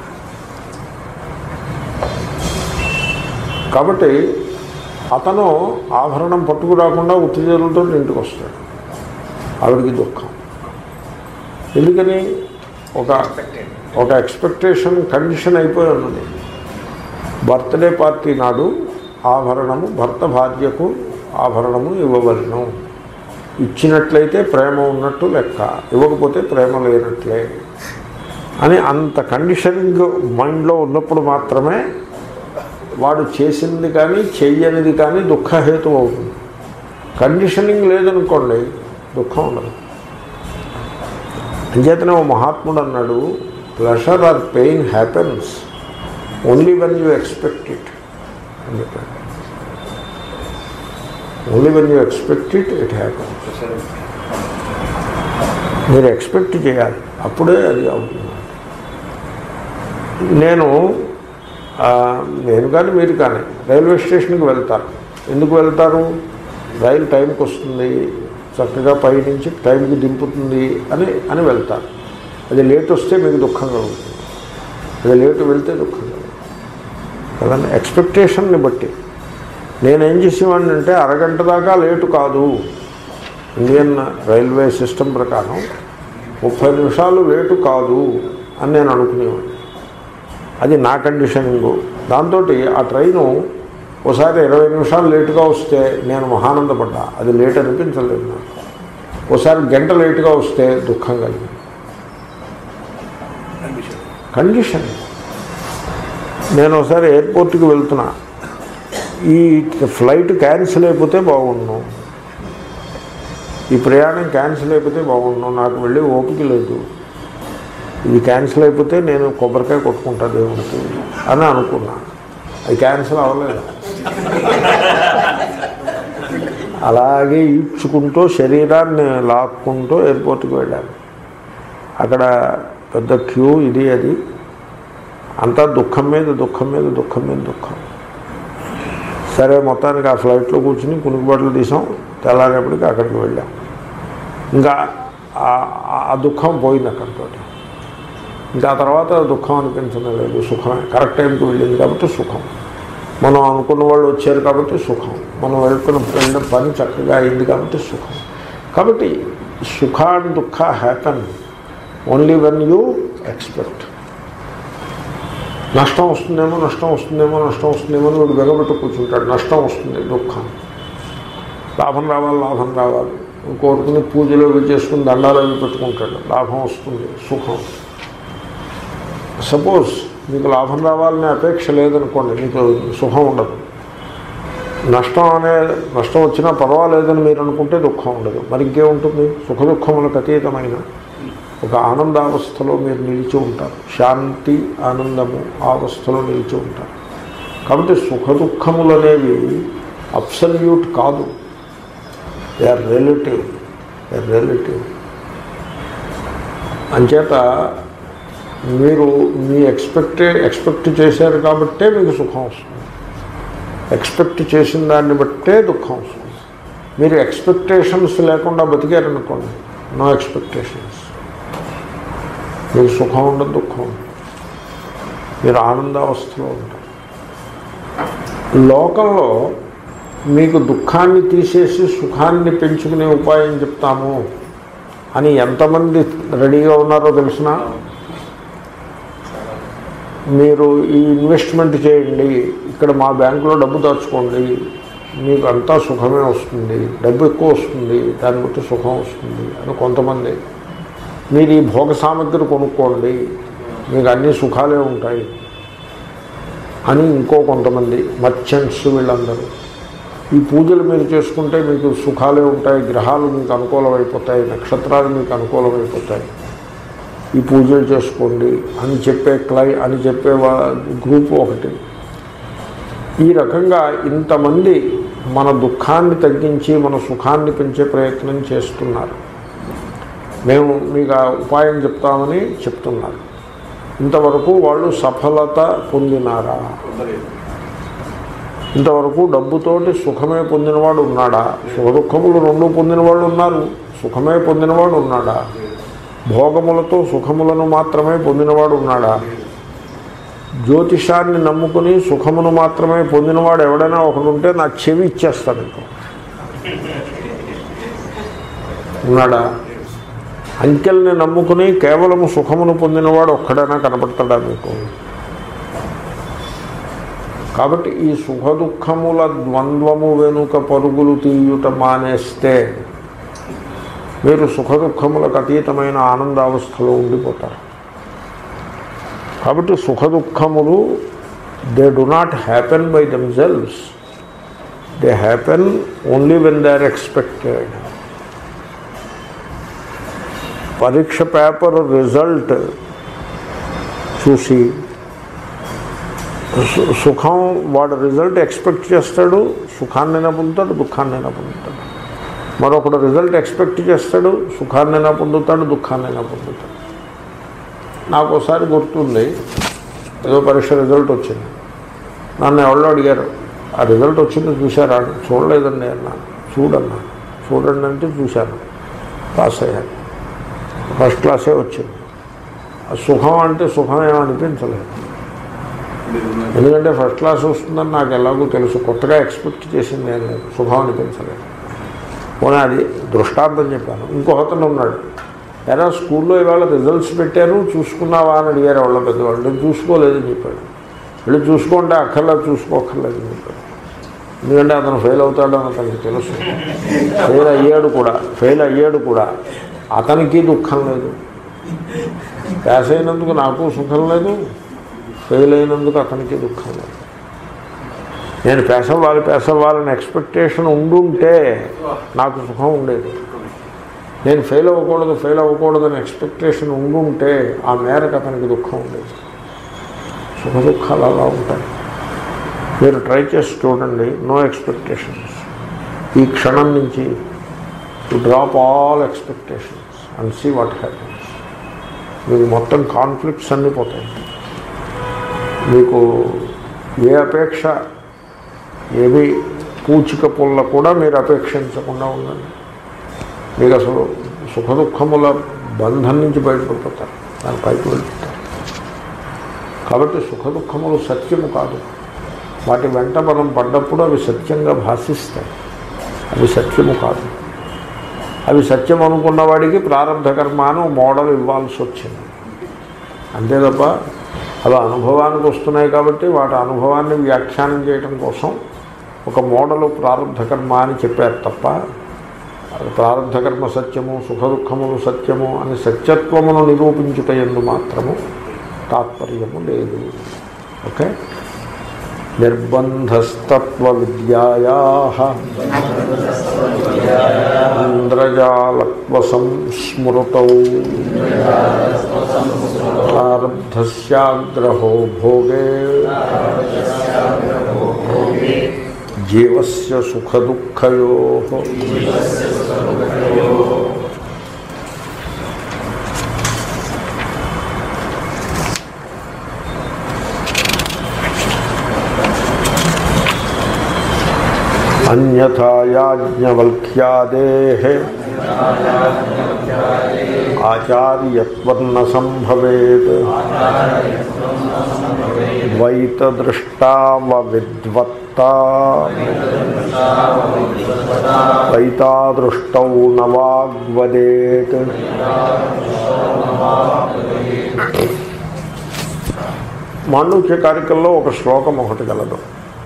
కాబట్టి అతను ఆభరణం పట్టుకురాకుండా ఉత్తేజలతో ఇంటికి వస్తాడు ఆవిడికి దుఃఖం ఎందుకని ఒక ఒక ఎక్స్పెక్టేషన్ కండిషన్ అయిపోయి ఉన్నది బర్త్డే పార్టీ నాడు ఆభరణము భర్త భార్యకు ఆభరణము ఇవ్వవలను ఇచ్చినట్లయితే ప్రేమ ఉన్నట్టు లెక్క ఇవ్వకపోతే ప్రేమ లేనట్లే అని అంత కండిషనింగ్ మైండ్లో ఉన్నప్పుడు మాత్రమే వాడు చేసింది కానీ చెయ్యనిది కానీ దుఃఖహేతు అవుతుంది కండిషనింగ్ లేదనుకోండి దుఃఖం ఉండదు అంచేతనే ఓ మహాత్ముడు అన్నాడు pleasure or pain happens only when you expect it అని చెప్పాడు only when you expect it it happens మీరు ఎక్స్పెక్ట్ చేయాలి అప్పుడే అది అవుతుంది నేను ఆ, నేను కానీ మీరు కానీ రైల్వే స్టేషన్కి వెళ్తారు ఎందుకు వెళ్తారు రైలు టైంకి వస్తుంది చక్కగా పైనుంచి టైంకి దింపుతుంది అని అని వెళ్తారు అది లేట్ వస్తే మీకు దుఃఖం కలుగుతుంది అది లేట్ వెళ్తే దుఃఖం కలుగుతుంది కదండి ఎక్స్పెక్టేషన్ని బట్టి నేనేం చేసేవాడిని అంటే అరగంట దాకా లేటు కాదు ఇండియన్ రైల్వే సిస్టమ్ ప్రకారం ముప్పై నిమిషాలు లేటు కాదు అని నేను అనుకునేవాడిని అది నా కండిషనింగు దాంతో ఆ ట్రైను ఒకసారి ఇరవై నిమిషాలు లేటుగా వస్తే నేను మహానందపడ్డా అది లేట్ అనిపించలేదు నాకు ఒకసారి గంట లేటుగా వస్తే దుఃఖం కలిగింది కండిషన్ నేను ఒకసారి ఎయిర్పోర్ట్కి వెళ్తున్నా ఈ ఫ్లైట్ క్యాన్సిల్ అయిపోతే బాగుండు ఈ ప్రయాణం క్యాన్సిల్ అయిపోతే బాగుండు నాకు వెళ్ళి ఓపిక లేదు ఇది క్యాన్సిల్ అయిపోతే నేను కొబ్బరికాయ కొట్టుకుంటా దేవుడికి అని అనుకున్నా అది క్యాన్సిల్ అవ్వలేదు అలాగే ఈడ్చుకుంటూ శరీరాన్ని లాక్కుంటూ ఎయిర్పోర్ట్కి వెళ్ళాను అక్కడ పెద్ద క్యూ ఇది అది అంతా దుఃఖం మీద దుఃఖం మీద దుఃఖం మీద దుఃఖం సరే మొత్తానికి ఆ ఫ్లైట్లో కూర్చుని కునుకుబాట్లు తీసాం తెల్లారేపటికి అక్కడికి వెళ్ళాం ఇంకా ఆ- ఆ దుఃఖం పోయింది అక్కడితో ఇంకా ఆ తర్వాత దుఃఖం అనిపించడం లేదు సుఖమే కరెక్ట్ టైంకి వెళ్ళింది కాబట్టి సుఖం మనం అనుకున్న వాళ్ళు వచ్చారు కాబట్టి సుఖం మనం వెళ్తున్న వెళ్ళిన పని చక్కగా అయింది కాబట్టి సుఖం కాబట్టి సుఖ అండ్ దుఃఖ happen only when you expect నష్టం వస్తుందేమో నష్టం వస్తుందేమో నష్టం వస్తుందేమో అని వీడు బెగబెట్టు కూర్చుంటాడు నష్టం వస్తుంది దుఃఖం లాభం రావాలి లాభం రావాలి కోరుకుని పూజలు అవి చేసుకుని దండాలు అవి పెట్టుకుంటాడు లాభం వస్తుంది సుఖం సపోజ్ మీకు లాభం రావాలనే అపేక్ష లేదనుకోండి మీకు సుఖం ఉండదు నష్టం అనే నష్టం వచ్చినా పర్వాలేదని మీరు అనుకుంటే దుఃఖం ఉండదు మరి ఇంకేముంటుంది సుఖ దుఃఖములకు అతీతమైన ఒక ఆనందావస్థలో మీరు నిలిచి ఉంటారు శాంతి ఆనందము ఆ అవస్థలో నిలిచి ఉంటారు కాబట్టి సుఖ దుఃఖములు అనేవి అబ్సల్యూట్ కాదు they are relative they are relative అంచేత మీరు మీ ఎక్స్పెక్టే ఎక్స్పెక్ట్ చేశారు కాబట్టే మీకు సుఖం వస్తుంది ఎక్స్పెక్ట్ చేసిన దాన్ని బట్టే దుఃఖం వస్తుంది మీరు ఎక్స్పెక్టేషన్స్ లేకుండా బతికారనుకోండి నో ఎక్స్పెక్టేషన్స్ మీకు సుఖం ఉండదు దుఃఖం ఉండదు మీరు ఆనందావస్థలో ఉంటారు లోకంలో మీకు దుఃఖాన్ని తీసేసి సుఖాన్ని పెంచుకునే ఉపాయం చెప్తాము అని ఎంతమంది రెడీగా ఉన్నారో తెలిసిన మీరు ఈ ఇన్వెస్ట్మెంట్ చేయండి ఇక్కడ మా బ్యాంకులో డబ్బు దాచుకోండి మీకు అంతా సుఖమే వస్తుంది డబ్బు ఎక్కువ వస్తుంది దాన్ని బట్టి సుఖం వస్తుంది అని కొంతమంది మీరు ఈ భోగ సామగ్రి కొనుక్కోండి మీకు అన్ని సుఖాలే ఉంటాయి అని ఇంకో కొంతమంది మర్చెంట్స్ వీళ్ళందరూ ఈ పూజలు మీరు చేసుకుంటే మీకు సుఖాలే ఉంటాయి గ్రహాలు మీకు అనుకూలమైపోతాయి నక్షత్రాలు మీకు అనుకూలమైపోతాయి ఈ పూజలు చేసుకోండి అని చెప్పే క్లై అని చెప్పే వా- గ్రూప్ ఒకటి ఈ రకంగా ఇంతమంది మన దుఃఖాన్ని తగ్గించి మన సుఖాన్ని పెంచే ప్రయత్నం చేస్తున్నారు మేము మీకు ఆ ఉపాయం చెప్తామని చెప్తున్నారు ఇంతవరకు వాళ్ళు సఫలత పొందినారా ఇంతవరకు డబ్బుతోటి సుఖమే పొందినవాడు ఉన్నాడా సుఖ దుఃఖములు రెండు పొందినవాడు ఉన్నారు సుఖమే పొందినవాడు ఉన్నాడా భోగములతో సుఖములను మాత్రమే పొందినవాడు ఉన్నాడా జ్యోతిషాన్ని నమ్ముకుని సుఖమును మాత్రమే పొందినవాడు ఎవడైనా ఒకడు ఉంటే నా చెవి ఇచ్చేస్తాను ఇంకో ఉన్నాడా అంకెల్ని నమ్ముకుని కేవలం సుఖమును పొందినవాడు ఒక్కడైనా కనపడతాడా మీకు కాబట్టి ఈ సుఖ దుఃఖముల ద్వంద్వము వెనుక పరుగులు తీయుట మానేస్తే మీరు సుఖ దుఃఖములకు అతీతమైన ఆనందావస్థలో ఉండిపోతారు కాబట్టి సుఖ దుఃఖములు they do not happen by themselves they happen only when they are expected పరీక్ష పేపర్ రిజల్ట్ చూసి సు- సుఖం వాడు రిజల్ట్ ఎక్స్పెక్ట్ చేస్తాడు సుఖాన్నైనా పొందుతాడు దుఃఖాన్నైనా పొందుతాడు మరొకడు రిజల్ట్ ఎక్స్పెక్ట్ చేస్తాడు సుఖాన్నైనా పొందుతాడు దుఃఖాన్నైనా పొందుతాడు నాకు ఒకసారి గుర్తుంది ఏదో పరీక్ష రిజల్ట్ వచ్చింది నన్ను ఎవరో అడిగారు ఆ రిజల్ట్ వచ్చింది చూశారా అని. చూడలేదండి అన్నాను చూడన్నా చూడండి అంటే చూశాను పాస్ అయ్యాను ఫస్ట్ క్లాసే వచ్చింది ఆ సుఖం అంటే సుఖం ఏమనిపించలేదు ఎందుకంటే ఫస్ట్ క్లాస్ వస్తుందని నాకు ఎలాగో తెలుసు కొత్తగా ఎక్స్పెక్ట్ చేసింది ఏం లేదు సుఖం అనిపించలేదు పోనీ అది దృష్టాంతం చెప్పాను ఇంకో అతను ఉన్నాడు ఎరా స్కూల్లో ఇవాళ రిజల్ట్స్ పెట్టారు చూసుకున్నావా అని అడిగారు వాళ్ళ పెద్దవాళ్ళు నేను చూసుకోలేదని చెప్పాడు వెళ్ళి చూసుకుంటే అక్కర్లేదు చూసుకోక్కర్లేదని చెప్పాడు ఎందుకంటే అతను ఫెయిల్ అవుతాడని అతనికి తెలుసు ఫెయిల్ అయ్యాడు కూడా ఫెయిల్ అయ్యాడు కూడా అతనికి దుఃఖం లేదు పాస్ అయినందుకు నాకు సుఖం లేదు ఫెయిల్ అయినందుకు అతనికి దుఃఖం లేదు నేను పాస్ అవ్వాలి పాస్ అవ్వాలని ఎక్స్పెక్టేషన్ ఉండుంటే నాకు సుఖం ఉండేది నేను ఫెయిల్ అవ్వకూడదు ఫెయిల్ అవ్వకూడదని ఎక్స్పెక్టేషన్ ఉండుంటే ఆ మేరకు అతనికి దుఃఖం ఉండేది సుఖ దుఃఖాలు అలా ఉంటాయి మీరు ట్రై చేసి చూడండి నో ఎక్స్పెక్టేషన్స్ ఈ క్షణం నుంచి to drop all expectations and see what happens మీకు మొత్తం కాన్ఫ్లిక్ట్స్ అన్నీ పోతాయి మీకు ఏ అపేక్ష ఏవి పూచిక పుల్ల కూడా మీరు అపేక్షించకుండా ఉండండి మీకు అసలు సుఖ దుఃఖముల బంధం నుంచి బయటపడిపోతారు దాని పైకి వెళ్ళిపోతారు కాబట్టి సుఖ దుఃఖములు సత్యము కాదు వాటి వెంట మనం పడ్డప్పుడు అవి సత్యంగా భాషిస్తాయి అవి సత్యము కాదు అవి సత్యం అనుకున్న వాడికి ప్రారంభ కర్మ అని ఓ మోడల్ ఇవ్వాల్సి వచ్చింది అంతే తప్ప అవి అనుభవానికి వస్తున్నాయి కాబట్టి వాటి అనుభవాన్ని వ్యాఖ్యానం చేయడం కోసం ఒక మోడలు ప్రారంభ కర్మ అని చెప్పారు తప్ప అది ప్రారంభ కర్మ సత్యము సుఖ దుఃఖములు సత్యము అని సత్యత్వమును నిరూపించుట ఎందు మాత్రము తాత్పర్యము లేదు ఓకే నిర్బంధస్తత్వ విద్యాయా ఇంద్రజాలత్వ సంస్మృతౌ ప్రారబ్ధస్యాగ్రహో భోగే జీవస్య సుఖదుఃఖయో అన్యథాయాజ్ఞవల్క్యాదే ఆచార్యత్వన్న సంభవేత్ ద్వైతదృష్టావ విద్వత్తా ద్వైతాదృష్టౌ నవాగ్వదేత్ మాండూక్య కారికల్లో ఒక శ్లోకం ఒకటి గలదు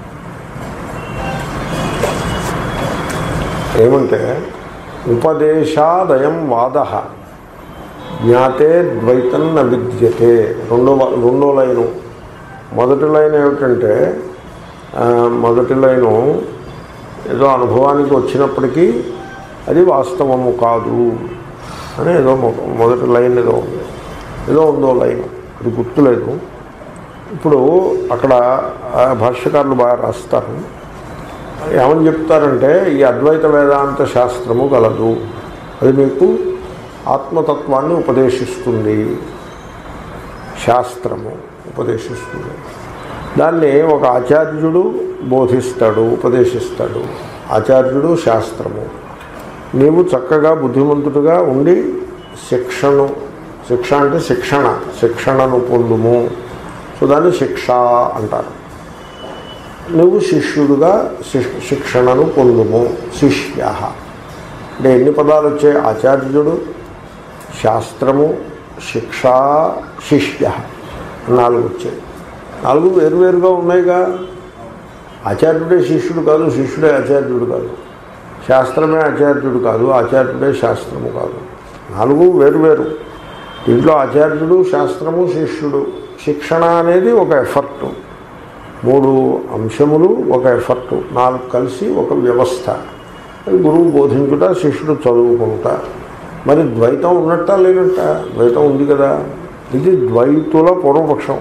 ఏమంటే ఉపదేశాదయం వాద జ్ఞాతే ద్వైతం న విద్యతే రెండో వా- రెండో లైను మొదటి లైన్ ఏమిటంటే ఆ, మొదటి లైను ఏదో అనుభవానికి వచ్చినప్పటికీ అది వాస్తవము కాదు అని ఏదో మొ- మొదటి లైన్ ఏదో ఉంది ఏదో ఉందో లైన్ అది గుర్తులేదు ఇప్పుడు అక్కడ ఆ భాష్యకారులు బాగా రాస్తారు ఏమని చెప్తారంటే ఈ అద్వైత వేదాంత శాస్త్రము గలదు అది మీకు ఆత్మతత్వాన్ని ఉపదేశిస్తుంది శాస్త్రము ఉపదేశిస్తుంది దాన్ని ఒక ఆచార్యుడు బోధిస్తాడు ఉపదేశిస్తాడు ఆచార్యుడు శాస్త్రము నీవు చక్కగా బుద్ధిమంతుడుగా ఉండి శిక్షను శిక్ష అంటే శిక్షణ శిక్షణను పొందుము సో దాన్ని శిక్ష అంటారు నువ్వు శిష్యుడుగా శిక్- శిక్షణను పొందుము శిష్య అంటే ఎన్ని పదాలు వచ్చాయి ఆచార్యుడు శాస్త్రము శిక్ష శిష్య నాలుగు వచ్చాయి నాలుగు వేరువేరుగా ఉన్నాయిగా ఆచార్యుడే శిష్యుడు కాదు శిష్యుడే ఆచార్యుడు కాదు శాస్త్రమే ఆచార్యుడు కాదు ఆచార్యుడే శాస్త్రము కాదు నాలుగు వేరువేరు దీంట్లో ఆచార్యుడు శాస్త్రము శిష్యుడు శిక్షణ అనేది ఒక ఎఫర్ట్ మూడు అంశములు ఒక ఎఫర్ట్ నాలుగు కలిసి ఒక వ్యవస్థ అది గురువు బోధించుట శిష్యుడు చదువుకుంటా మరి ద్వైతం ఉన్నట్ట లేనట్ట ద్వైతం ఉంది కదా ఇది ద్వైతుల పూర్వపక్షం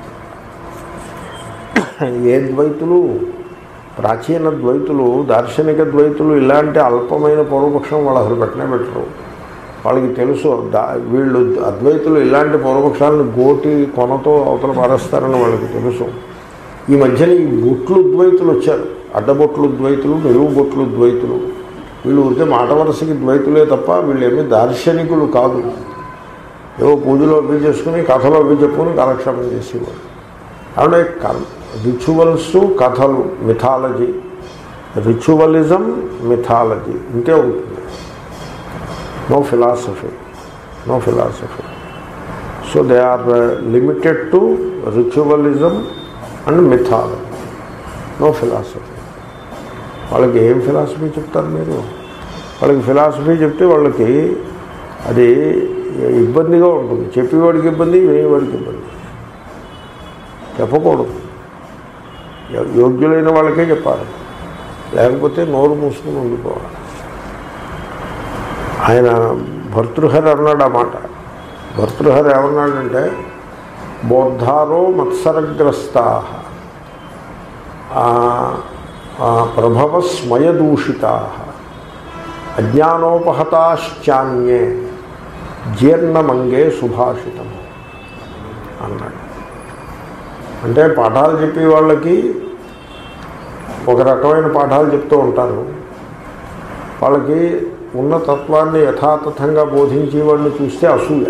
ఏ ద్వైతులు ప్రాచీన ద్వైతులు దార్శనిక ద్వైతులు ఇలాంటి అల్పమైన పూర్వపక్షం వాళ్ళు అసలు పెట్టనే పెట్టరు వాళ్ళకి తెలుసు దా వీళ్ళు అద్వైతులు ఇలాంటి పూర్వపక్షాలను గోటి కొనతో అవతల పారేస్తారని వాళ్ళకి తెలుసు ఈ మధ్యన ఈ బొట్లు ద్వైతులు వచ్చారు అడ్డబొట్లు ద్వైతులు నిలువు బొట్లు ద్వైతులు వీళ్ళు ఊరికే మాట వరసకి ద్వైతులే తప్ప వీళ్ళు ఏమీ దార్శనికులు కాదు ఏవో పూజలో అవి చేసుకుని కథలో అవి చెప్పుకుని కాలక్షేపం చేసేవాడు అంటే రిచువల్స్ కథలు మిథాలజీ రిచువలిజం మిథాలజీ ఇంకే ఉంటుంది no philosophy no philosophy so they are limited to ritualism and mythology no philosophy వాళ్ళకి ఏం ఫిలాసఫీ చెప్తారు మీరు వాళ్ళకి ఫిలాసఫీ చెప్తే వాళ్ళకి అది ఇబ్బందిగా ఉంటుంది చెప్పేవాడికి ఇబ్బంది వినేవాడికి ఇబ్బంది చెప్పకూడదు యోగ్యులైన వాళ్ళకే చెప్పాలి లేకపోతే నోరు మూసుకుని ఉండిపోవాలి ఆయన భర్తృహరి అన్నాడు ఆ మాట భర్తృహరి ఏమన్నాడంటే బోద్ధారో మత్సరగ్రస్తా ప్రభవ స్మయదూషితా అజ్ఞానోపహతాశ్చాన్యే జీర్ణమంగే సుభాషితం అన్నాడు అంటే పాఠాలు చెప్పే వాళ్ళకి ఒక రకమైన పాఠాలు చెప్తూ ఉంటారు వాళ్ళకి ఉన్న తత్వాన్ని యథాతథంగా బోధించే వాళ్ళని చూస్తే అసూయ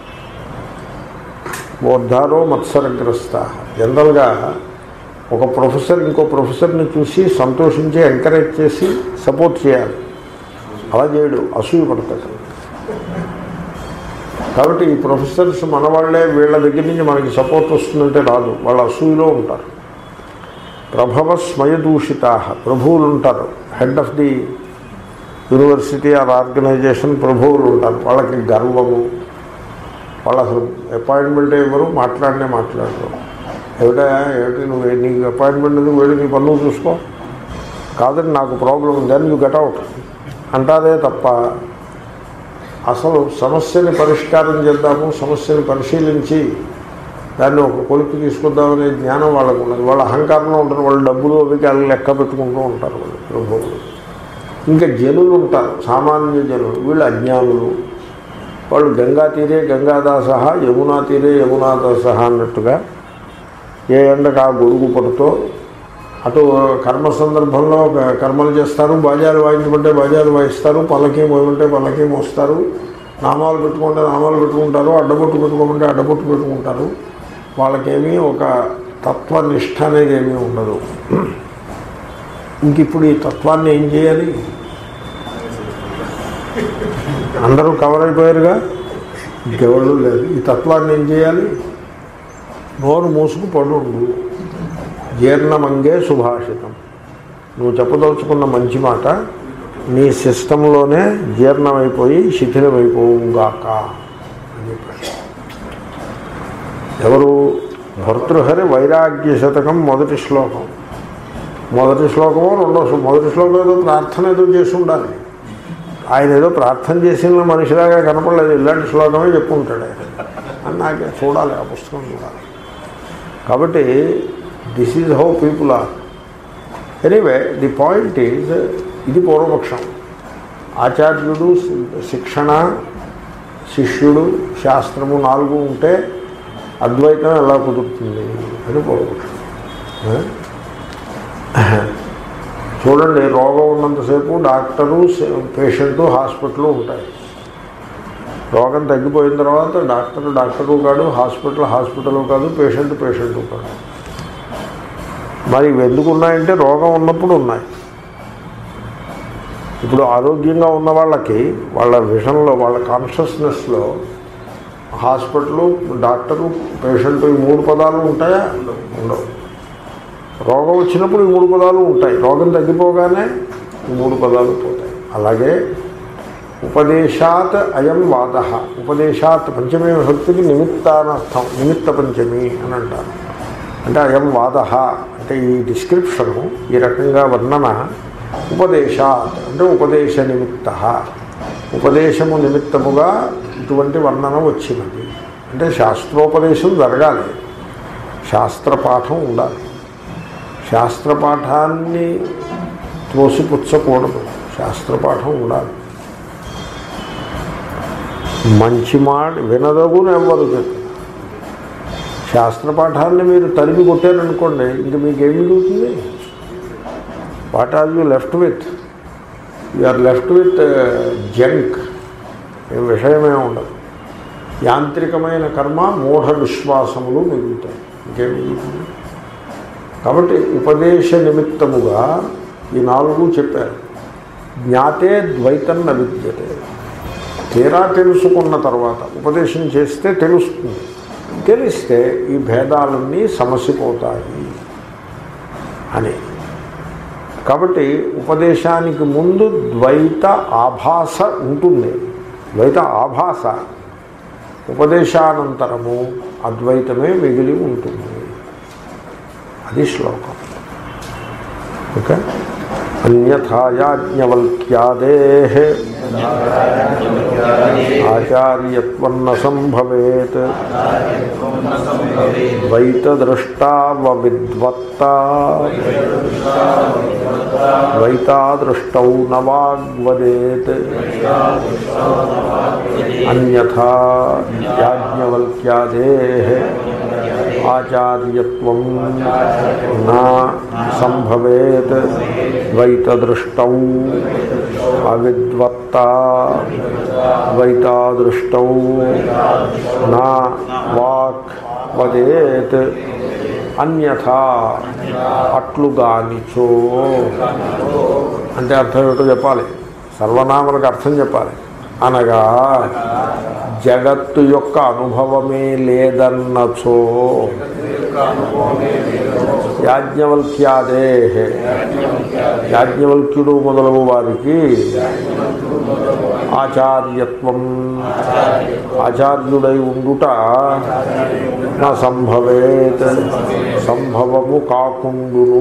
బోద్ధారో మత్సరగ్రస్త జనరల్గా ఒక ప్రొఫెసర్ ఇంకో ప్రొఫెసర్ని చూసి సంతోషించి ఎంకరేజ్ చేసి సపోర్ట్ చేయాలి అలా చేయడు అసూయ పడతాడు కాబట్టి ఈ ప్రొఫెసర్స్ మన వాళ్ళే వీళ్ళ దగ్గర నుంచి మనకి సపోర్ట్ వస్తుందంటే రాదు వాళ్ళ అసూయలో ఉంటారు ప్రభవ స్మయదూషితా ప్రభువులు ఉంటారు head of the university or organisation ప్రభువులు ఉంటారు వాళ్ళకి గర్వము వాళ్ళు అసలు అపాయింట్మెంట్ ఇవ్వరు మాట్లాడినే మాట్లాడరు ఏమిటా ఏమిటి నువ్వు నీకు అపాయింట్మెంట్ ఎందుకు వెళ్ళి నీ పనులు చూసుకో కాదని నాకు ప్రాబ్లం ఉంది అని యూ గెట్ అవుట్ అంటారే తప్ప అసలు సమస్యని పరిష్కారం చేద్దాము సమస్యని పరిశీలించి దాన్ని ఒక కొలిక్కి తీసుకొద్దామనే జ్ఞానం వాళ్ళకు ఉన్నది వాళ్ళ అహంకారంలో ఉంటారు వాళ్ళు డబ్బులు అవి వాళ్ళు లెక్క పెట్టుకుంటూ ఉంటారు వాళ్ళు ప్రభువులు ఇంకా జనులు ఉంటారు సామాన్య జనులు వీళ్ళు అజ్ఞానులు వాళ్ళు గంగా తీరే గంగాదాస యమునా తీరే యమునాదాస అన్నట్టుగా ఏ ఎండకు ఆ గొడుగు పడుతో అటు కర్మ సందర్భంలో కర్మలు చేస్తారు బాజాలు వాయించమంటే బాజాలు వాయిస్తారు పల్లకి మోయమంటే పల్లకి మోస్తారు నామాలు పెట్టుకుంటే నామాలు పెట్టుకుంటారు అడ్డబొట్టు పెట్టుకోమంటే అడ్డబొట్టు పెట్టుకుంటారు వాళ్ళకేమీ ఒక తత్వనిష్ట అనేది ఏమీ ఉండదు ఇంక ఇప్పుడు ఈ తత్వాన్ని ఏం చేయాలి అందరూ కవర్ అయిపోయారుగా ఇంకెవరు లేదు ఈ తత్వాన్ని ఏం చేయాలి నోరు మూసుకు పడు జీర్ణమంగే సుభాషితం నువ్వు చెప్పదలుచుకున్న మంచి మాట నీ సిస్టంలోనే జీర్ణమైపోయి శిథిలమైపోవుగాక అని చెప్పాడు ఎవరు భర్తృహరి వైరాగ్య శతకం మొదటి శ్లోకం మొదటి శ్లోకమో రెండో శ్లో- మొదటి శ్లోకం ఏదో ప్రార్థన ఏదో చేసి ఉండాలి ఆయన ఏదో ప్రార్థన చేసిన మనిషిలాగా కనపడలేదు ఇలాంటి శ్లోకమే చెప్పుకుంటాడు ఆయన అని నాకే చూడాలి ఆ పుస్తకం చూడాలి కాబట్టి this is how people are anyway the point is ఇది పూర్వపక్షం ఆచార్యుడు శిక్షణ శిష్యుడు శాస్త్రము నాలుగు ఉంటే అద్వైతం ఎలా కుదురుతుంది అని పూర్వపక్షం ఆ? చూడండి రోగం ఉన్నంతసేపు డాక్టరు పేషెంట్ హాస్పిటల్ ఉంటాయి రోగం తగ్గిపోయిన తర్వాత డాక్టర్ డాక్టరు కాదు హాస్పిటల్ హాస్పిటల్ కాదు పేషెంట్ పేషెంట్ కాదు మరి ఇవి ఎందుకు ఉన్నాయంటే రోగం ఉన్నప్పుడు ఉన్నాయి ఇప్పుడు ఆరోగ్యంగా ఉన్న వాళ్ళకి వాళ్ళ విషన్లో వాళ్ళ కాన్షియస్నెస్లో హాస్పిటల్ డాక్టరు పేషెంట్ ఈ మూడు పదాలు ఉంటాయా ఉండవు రోగం వచ్చినప్పుడు ఈ మూడు పదాలు ఉంటాయి రోగం తగ్గిపోగానే ఈ మూడు పదాలు పోతాయి అలాగే ఉపదేశాత్ అయం వాద ఉపదేశాత్ పంచమీ విభక్తికి నిమిత్తానర్థం నిమిత్త పంచమి అని అంటారు అంటే అయం వాద అంటే ఈ డిస్క్రిప్షను ఈ రకంగా వర్ణన ఉపదేశాత్ అంటే ఉపదేశ నిమిత్త ఉపదేశము నిమిత్తముగా ఇటువంటి వర్ణన వచ్చినది అంటే శాస్త్రోపదేశం జరగాలి శాస్త్రపాఠం ఉండాలి శాస్త్రపాఠాన్ని త్రోసిపుచ్చకూడదు శాస్త్రపాఠం ఉండాలి మంచి మాట వినదగును ఎవ్వరు చెప్పు శాస్త్రపాఠాన్ని మీరు తరిమి కొట్టారనుకోండి ఇంక మీకు ఏమి మిగులుతుంది what are you left with you are left with junk ఏం విషయమే ఉండదు యాంత్రికమైన కర్మ మూఢ విశ్వాసములు మిగులుతాయి ఇంకేం మిగులుతుంది కాబట్టి ఉపదేశ నిమిత్తముగా ఈ నాలుగు చెప్పారు జ్ఞాతే ద్వైతం న విద్యతే తీరా తెలుసుకున్న తర్వాత ఉపదేశం చేస్తే తెలుస్తుంది తెలిస్తే ఈ భేదాలన్నీ సమసిపోతాయి అని కాబట్టి ఉపదేశానికి ముందు ద్వైత ఆభాస ఉంటుంది ద్వైత ఆభాస ఉపదేశానంతరము అద్వైతమే మిగిలి ఉంటుంది అది శ్లోకం ఓకే అన్యథాయాజ్ఞవల్క్యాదే ఆచార్యత్వన్న సంభవేత్ ద్వైతదృష్టావవిద్వత్త ద్వైతాదృష్టౌ నవాగ్వదేత్ అన్యథా యాజ్ఞవల్క్యాదే ఆచార్యత్వం నా సంభవేత్ ద్వైతదృష్టౌ అవిద్వత్త ద్వైతాదృష్టౌ నా వాక్ వదేత్ అన్యథా అట్లుగానిచో అంటే అర్థం ఏమిటో చెప్పాలి సర్వనామలకు అర్థం చెప్పాలి అనగా జగత్తు యొక్క అనుభవమే లేదన్నచో యాజ్ఞవల్క్యాదే యాజ్ఞవల్క్యుడు మొదలగు వారికి ఆచార్యత్వం ఆచార్యుడై ఉండుట నా సంభవేత్ సంభవము కాకుండును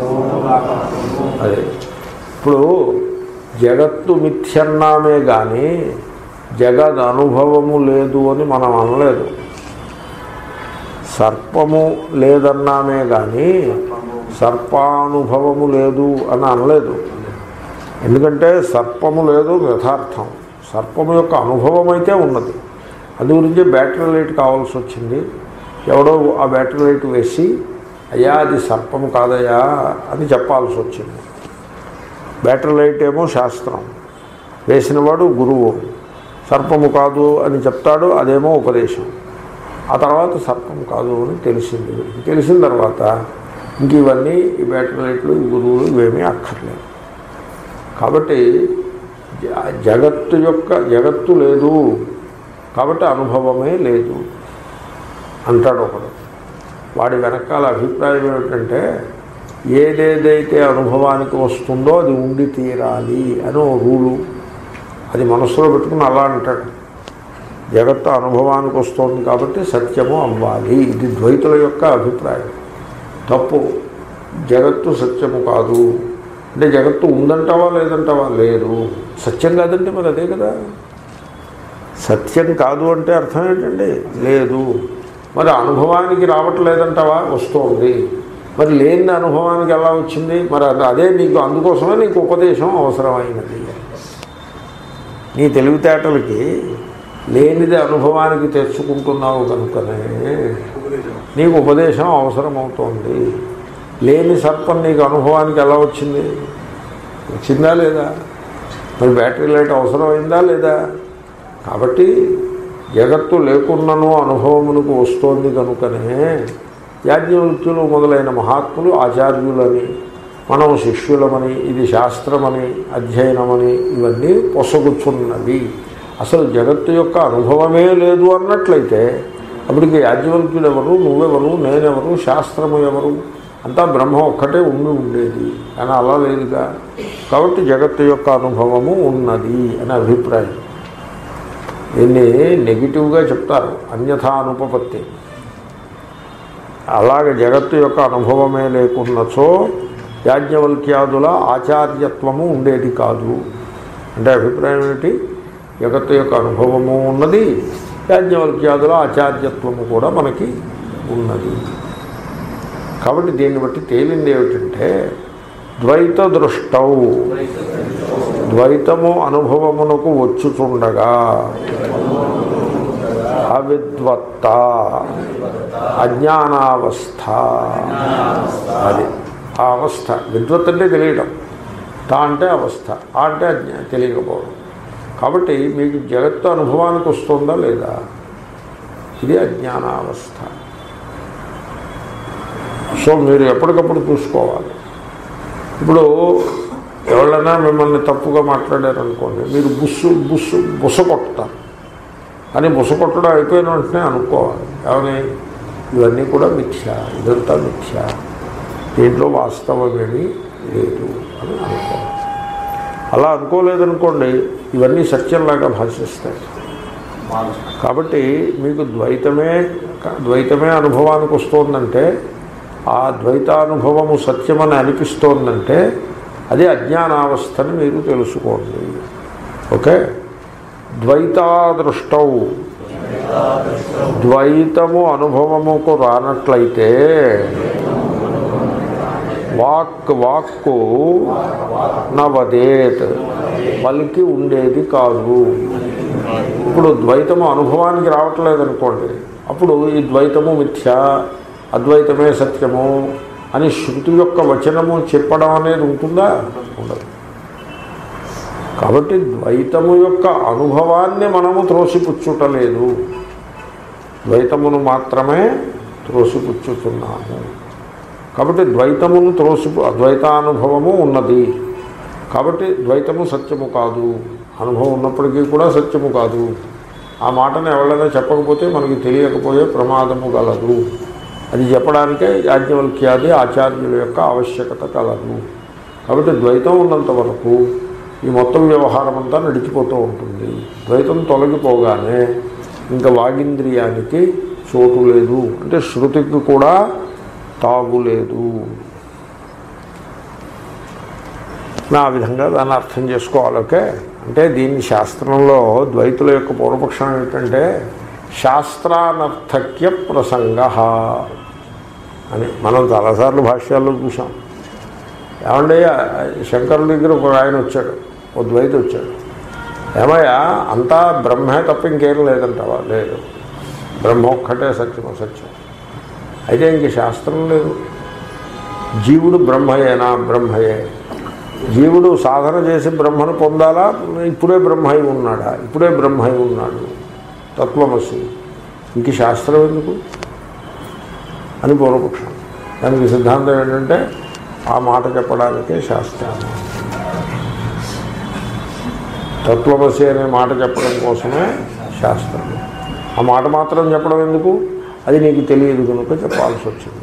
అదే ఇప్పుడు జగత్తు మిథ్యన్నామే కానీ జగద్ అనుభవము లేదు అని మనం అనలేదు సర్పము లేదన్నామే కానీ సర్పానుభవము లేదు అని అనలేదు ఎందుకంటే సర్పము లేదు యథార్థం సర్పము యొక్క అనుభవం అయితే ఉన్నది అందు గురించి బ్యాటరీ లైట్ కావాల్సి వచ్చింది ఎవడో ఆ బ్యాటరీ లైట్ వేసి అయ్యా అది సర్పము కాదయ్యా అని చెప్పాల్సి వచ్చింది బ్యాటరీ లైట్ ఏమో శాస్త్రం వేసినవాడు గురువు సర్పము కాదు అని చెప్తాడు అదేమో ఉపదేశం ఆ తర్వాత సర్పం కాదు అని తెలిసింది తెలిసిన తర్వాత ఇంక ఇవన్నీ ఈ బ్యాటరీ లైట్లు ఈ గురువులు ఇవేమీ అక్కర్లేదు కాబట్టి జ- జగత్తు యొక్క జగత్తు లేదు కాబట్టి అనుభవమే లేదు అంటాడు ఒకడు వాడి వెనకాల అభిప్రాయం ఏమిటంటే ఏదేదైతే అనుభవానికి వస్తుందో అది ఉండి తీరాలి అని ఓ రూలు అది మనసులో పెట్టుకుని అలా అంటాడు జగత్తు అనుభవానికి వస్తుంది కాబట్టి సత్యము అవ్వాలి ఇది ద్వైతుల యొక్క అభిప్రాయం తప్పు జగత్తు సత్యము కాదు అంటే జగత్తు ఉందంటావా లేదంటావా లేదు సత్యం కాదంటే మరి అదే కదా సత్యం కాదు అంటే అర్థం ఏంటండి లేదు మరి అనుభవానికి రావట్లేదంటావా వస్తోంది మరి లేని అనుభవానికి ఎలా వచ్చింది మరి అది- అదే నీకు అందుకోసమే నీకు ఉపదేశం అవసరమైనది నీ తెలివితేటలకి లేనిది అనుభవానికి తెచ్చుకుంటున్నావు కనుకనే నీకు ఉపదేశం అవసరమవుతోంది లేని సర్పం నీకు అనుభవానికి ఎలా వచ్చింది వచ్చిందా లేదా మరి బ్యాటరీ లైట్ అవసరమైందా లేదా కాబట్టి జగత్తు లేకున్నను అనుభవమునకు వస్తోంది కనుకనే యాజ్ఞవల్క్యులు మొదలైన మహాత్ములు ఆచార్యులని మనం శిష్యులమని ఇది శాస్త్రమని అధ్యయనమని ఇవన్నీ పొసగుచున్నవి అసలు జగత్తు యొక్క అనుభవమే లేదు అన్నట్లయితే అప్పటికి యాజ్ఞవల్క్యులు ఎవరు నువ్వెవరు నేనెవరు శాస్త్రము ఎవరు అంతా బ్రహ్మ ఒక్కటే ఉండి ఉండేది కానీ అలా లేదుగా కాబట్టి జగత్తు యొక్క అనుభవము ఉన్నది అనే అభిప్రాయం దీన్ని నెగిటివ్గా చెప్తారు అన్యథా అనుపపత్తి అలాగే జగత్తు యొక్క అనుభవమే లేకున్నచో యాజ్ఞవల్క్యాదుల ఆచార్యత్వము ఉండేది కాదు అంటే అభిప్రాయం ఏమిటి జగత్తు యొక్క అనుభవము ఉన్నది యాజ్ఞవల్క్యాదుల ఆచార్యత్వము కూడా మనకి ఉన్నది కాబట్టి దీన్ని బట్టి తేలింది ఏమిటంటే ద్వైత దృష్టౌ ద్వైతము అనుభవమునకు వచ్చుచుండగా అవిద్వత్త అజ్ఞానావస్థ అది ఆ అవస్థ విద్వత్ అంటే తెలియడం తా అంటే అవస్థ ఆ అంటే అజ్ఞా తెలియకపోవడం కాబట్టి మీకు జగత్తు అనుభవానికి వస్తుందా లేదా ఇది అజ్ఞానావస్థ సో మీరు ఎప్పటికప్పుడు చూసుకోవాలి ఇప్పుడు ఎవరైనా మిమ్మల్ని తప్పుగా మాట్లాడారనుకోండి మీరు బుస్సు బుస్సు బుస కొట్టుతారు కానీ బుస కొట్టడం అయిపోయిన వెంటనే అనుకోవాలి ఏమని ఇవన్నీ కూడా మిథ్య ఇదంతా మిథ్య దీంట్లో వాస్తవమేమీ లేదు అని అనుకోవాలి అలా అనుకోలేదనుకోండి ఇవన్నీ సత్యంలాగా భాషిస్తాయి కాబట్టి మీకు ద్వైతమే ద్వైతమే అనుభవానికి వస్తోందంటే ఆ ద్వైతానుభవము సత్యమని అనిపిస్తోందంటే అది అజ్ఞానావస్థని మీరు తెలుసుకోండి ఓకే ద్వైతాదృష్టౌ ద్వైతము అనుభవముకు రానట్లయితే వాక్ వాక్కు నవదేత్ పలికి ఉండేది కాదు ఇప్పుడు ద్వైతము అనుభవానికి రావట్లేదు అనుకోండి అప్పుడు ఈ ద్వైతము మిథ్య అద్వైతమే సత్యము అని శృతి యొక్క వచనము చెప్పడం అనేది ఉంటుందా ఉండదు కాబట్టి ద్వైతము యొక్క అనుభవాన్ని మనము త్రోసిపుచ్చుటలేదు ద్వైతమును మాత్రమే త్రోసిపుచ్చుతున్నాము కాబట్టి ద్వైతమును త్రోసి అద్వైతానుభవము ఉన్నది కాబట్టి ద్వైతము సత్యము కాదు అనుభవం ఉన్నప్పటికీ కూడా సత్యము కాదు ఆ మాటను ఎవరైనా చెప్పకపోతే మనకి తెలియకపోయే ప్రమాదము గలదు అది చెప్పడానికే యాజ్ఞవల్క్యాది ఆచార్యుల యొక్క ఆవశ్యకత కలదు కాబట్టి ద్వైతం ఉన్నంత వరకు ఈ మొత్తం వ్యవహారం అంతా నడిచిపోతూ ఉంటుంది ద్వైతం తొలగిపోగానే ఇంకా వాగింద్రియానికి చోటు లేదు అంటే శృతికి కూడా తాగులేదు నా విధంగా దాన్ని అర్థం చేసుకోవాలి ఓకే అంటే దీన్ని శాస్త్రంలో ద్వైతుల యొక్క పూర్వపక్షం ఏంటంటే శాస్త్రానర్థక్య ప్రసంగ అని మనం చాలాసార్లు భాష్యాల్లో చూసాం ఏమంటే శంకరుల దగ్గర ఒక ఆయన వచ్చాడు ఓ ద్వైత వచ్చాడు ఏమయ్యా అంతా బ్రహ్మే తప్ప ఇంకేం లేదంటావా లేదు బ్రహ్మ ఒక్కటే సత్యం సత్యం అయితే ఇంక శాస్త్రం లేదు జీవుడు బ్రహ్మయేనా బ్రహ్మయే జీవుడు సాధన చేసి బ్రహ్మను పొందాలా ఇప్పుడే బ్రహ్మయి ఉన్నాడా ఇప్పుడే బ్రహ్మయి ఉన్నాడు తత్వమసి ఇంక శాస్త్రం ఎందుకు అని పూర్వపక్షం దానికి సిద్ధాంతం ఏంటంటే ఆ మాట చెప్పడానికే శాస్త్రం తత్వమసి అనే మాట చెప్పడం కోసమే శాస్త్రం ఆ మాట మాత్రం చెప్పడం ఎందుకు అది నీకు తెలియదు కనుక చెప్పాల్సి వచ్చింది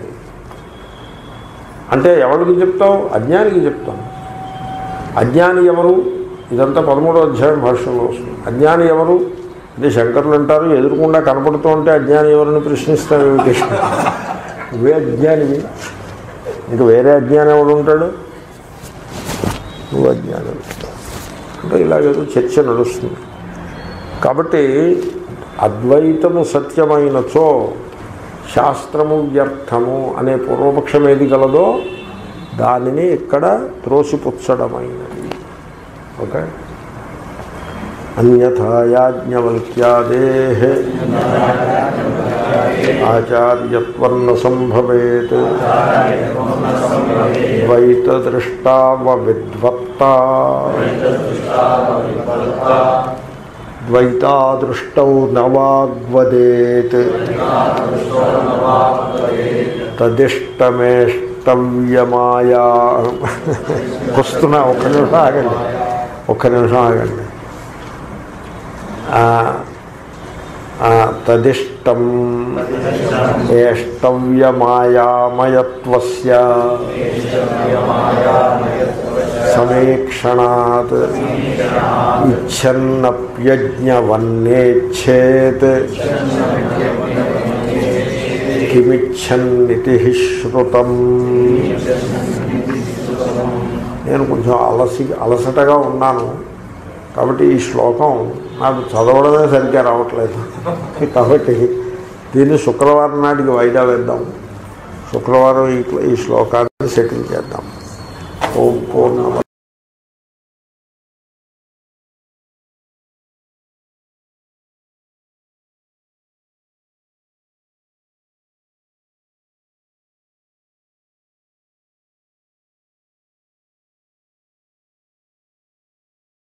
అంటే ఎవరికి చెప్తావు అజ్ఞానికి చెప్తాను అజ్ఞాని ఎవరు ఇదంతా పదమూడో అధ్యాయం భాషలో వస్తుంది అజ్ఞాని ఎవరు ఇది శంకరులు అంటారు ఎదురుకుండా కనపడుతూ ఉంటే అజ్ఞాని ఎవరిని ప్రశ్నిస్తావు ఏమిటి నువ్వే అజ్ఞానివి ఇంకా వేరే అజ్ఞానం ఎవడు ఉంటాడు నువ్వు అజ్ఞానం అంటే ఇలాగేదో చర్చ నడుస్తుంది కాబట్టి అద్వైతము సత్యమైనచో శాస్త్రము వ్యర్థము అనే పూర్వపక్షం ఏది గలదో దానిని ఇక్కడ త్రోసిపుచ్చడమైనది ఓకే అన్యథాయాజ్ఞవల్క్యాదే ఆచార్యత్వన్న సంభవేత్ ద్వైతదృష్టావ విద్వత్తా ద్వైతాదృష్టౌ నవాగ్వదేత్ తదిష్టమేష్ట తదిష్టవ్యమాయా వస్తున్నా ఒక్క నిమిషం ఆగండి ఒక్క నిమిషం ఆగండి ఆ, ఆ, తదిష్టం ఏష్టవ్యమాయామయత్వస్య సమీక్షణాత్ ఇచ్చన్నప్యజ్ఞవన్నేచ్చేత్ కిమిచ్చన్నితి శ్రుతం నేను కొంచెం అలసి అలసటగా ఉన్నాను కాబట్టి ఈ శ్లోకం నాకు చదవడమే సరిగ్గా రావట్లేదు కాబట్టి దీన్ని శుక్రవారం నాటికి వాయిదా వేద్దాం శుక్రవారం ఈ ఈ శ్లోకాన్ని సెటిల్ చేద్దాం ఓం పూర్ణమ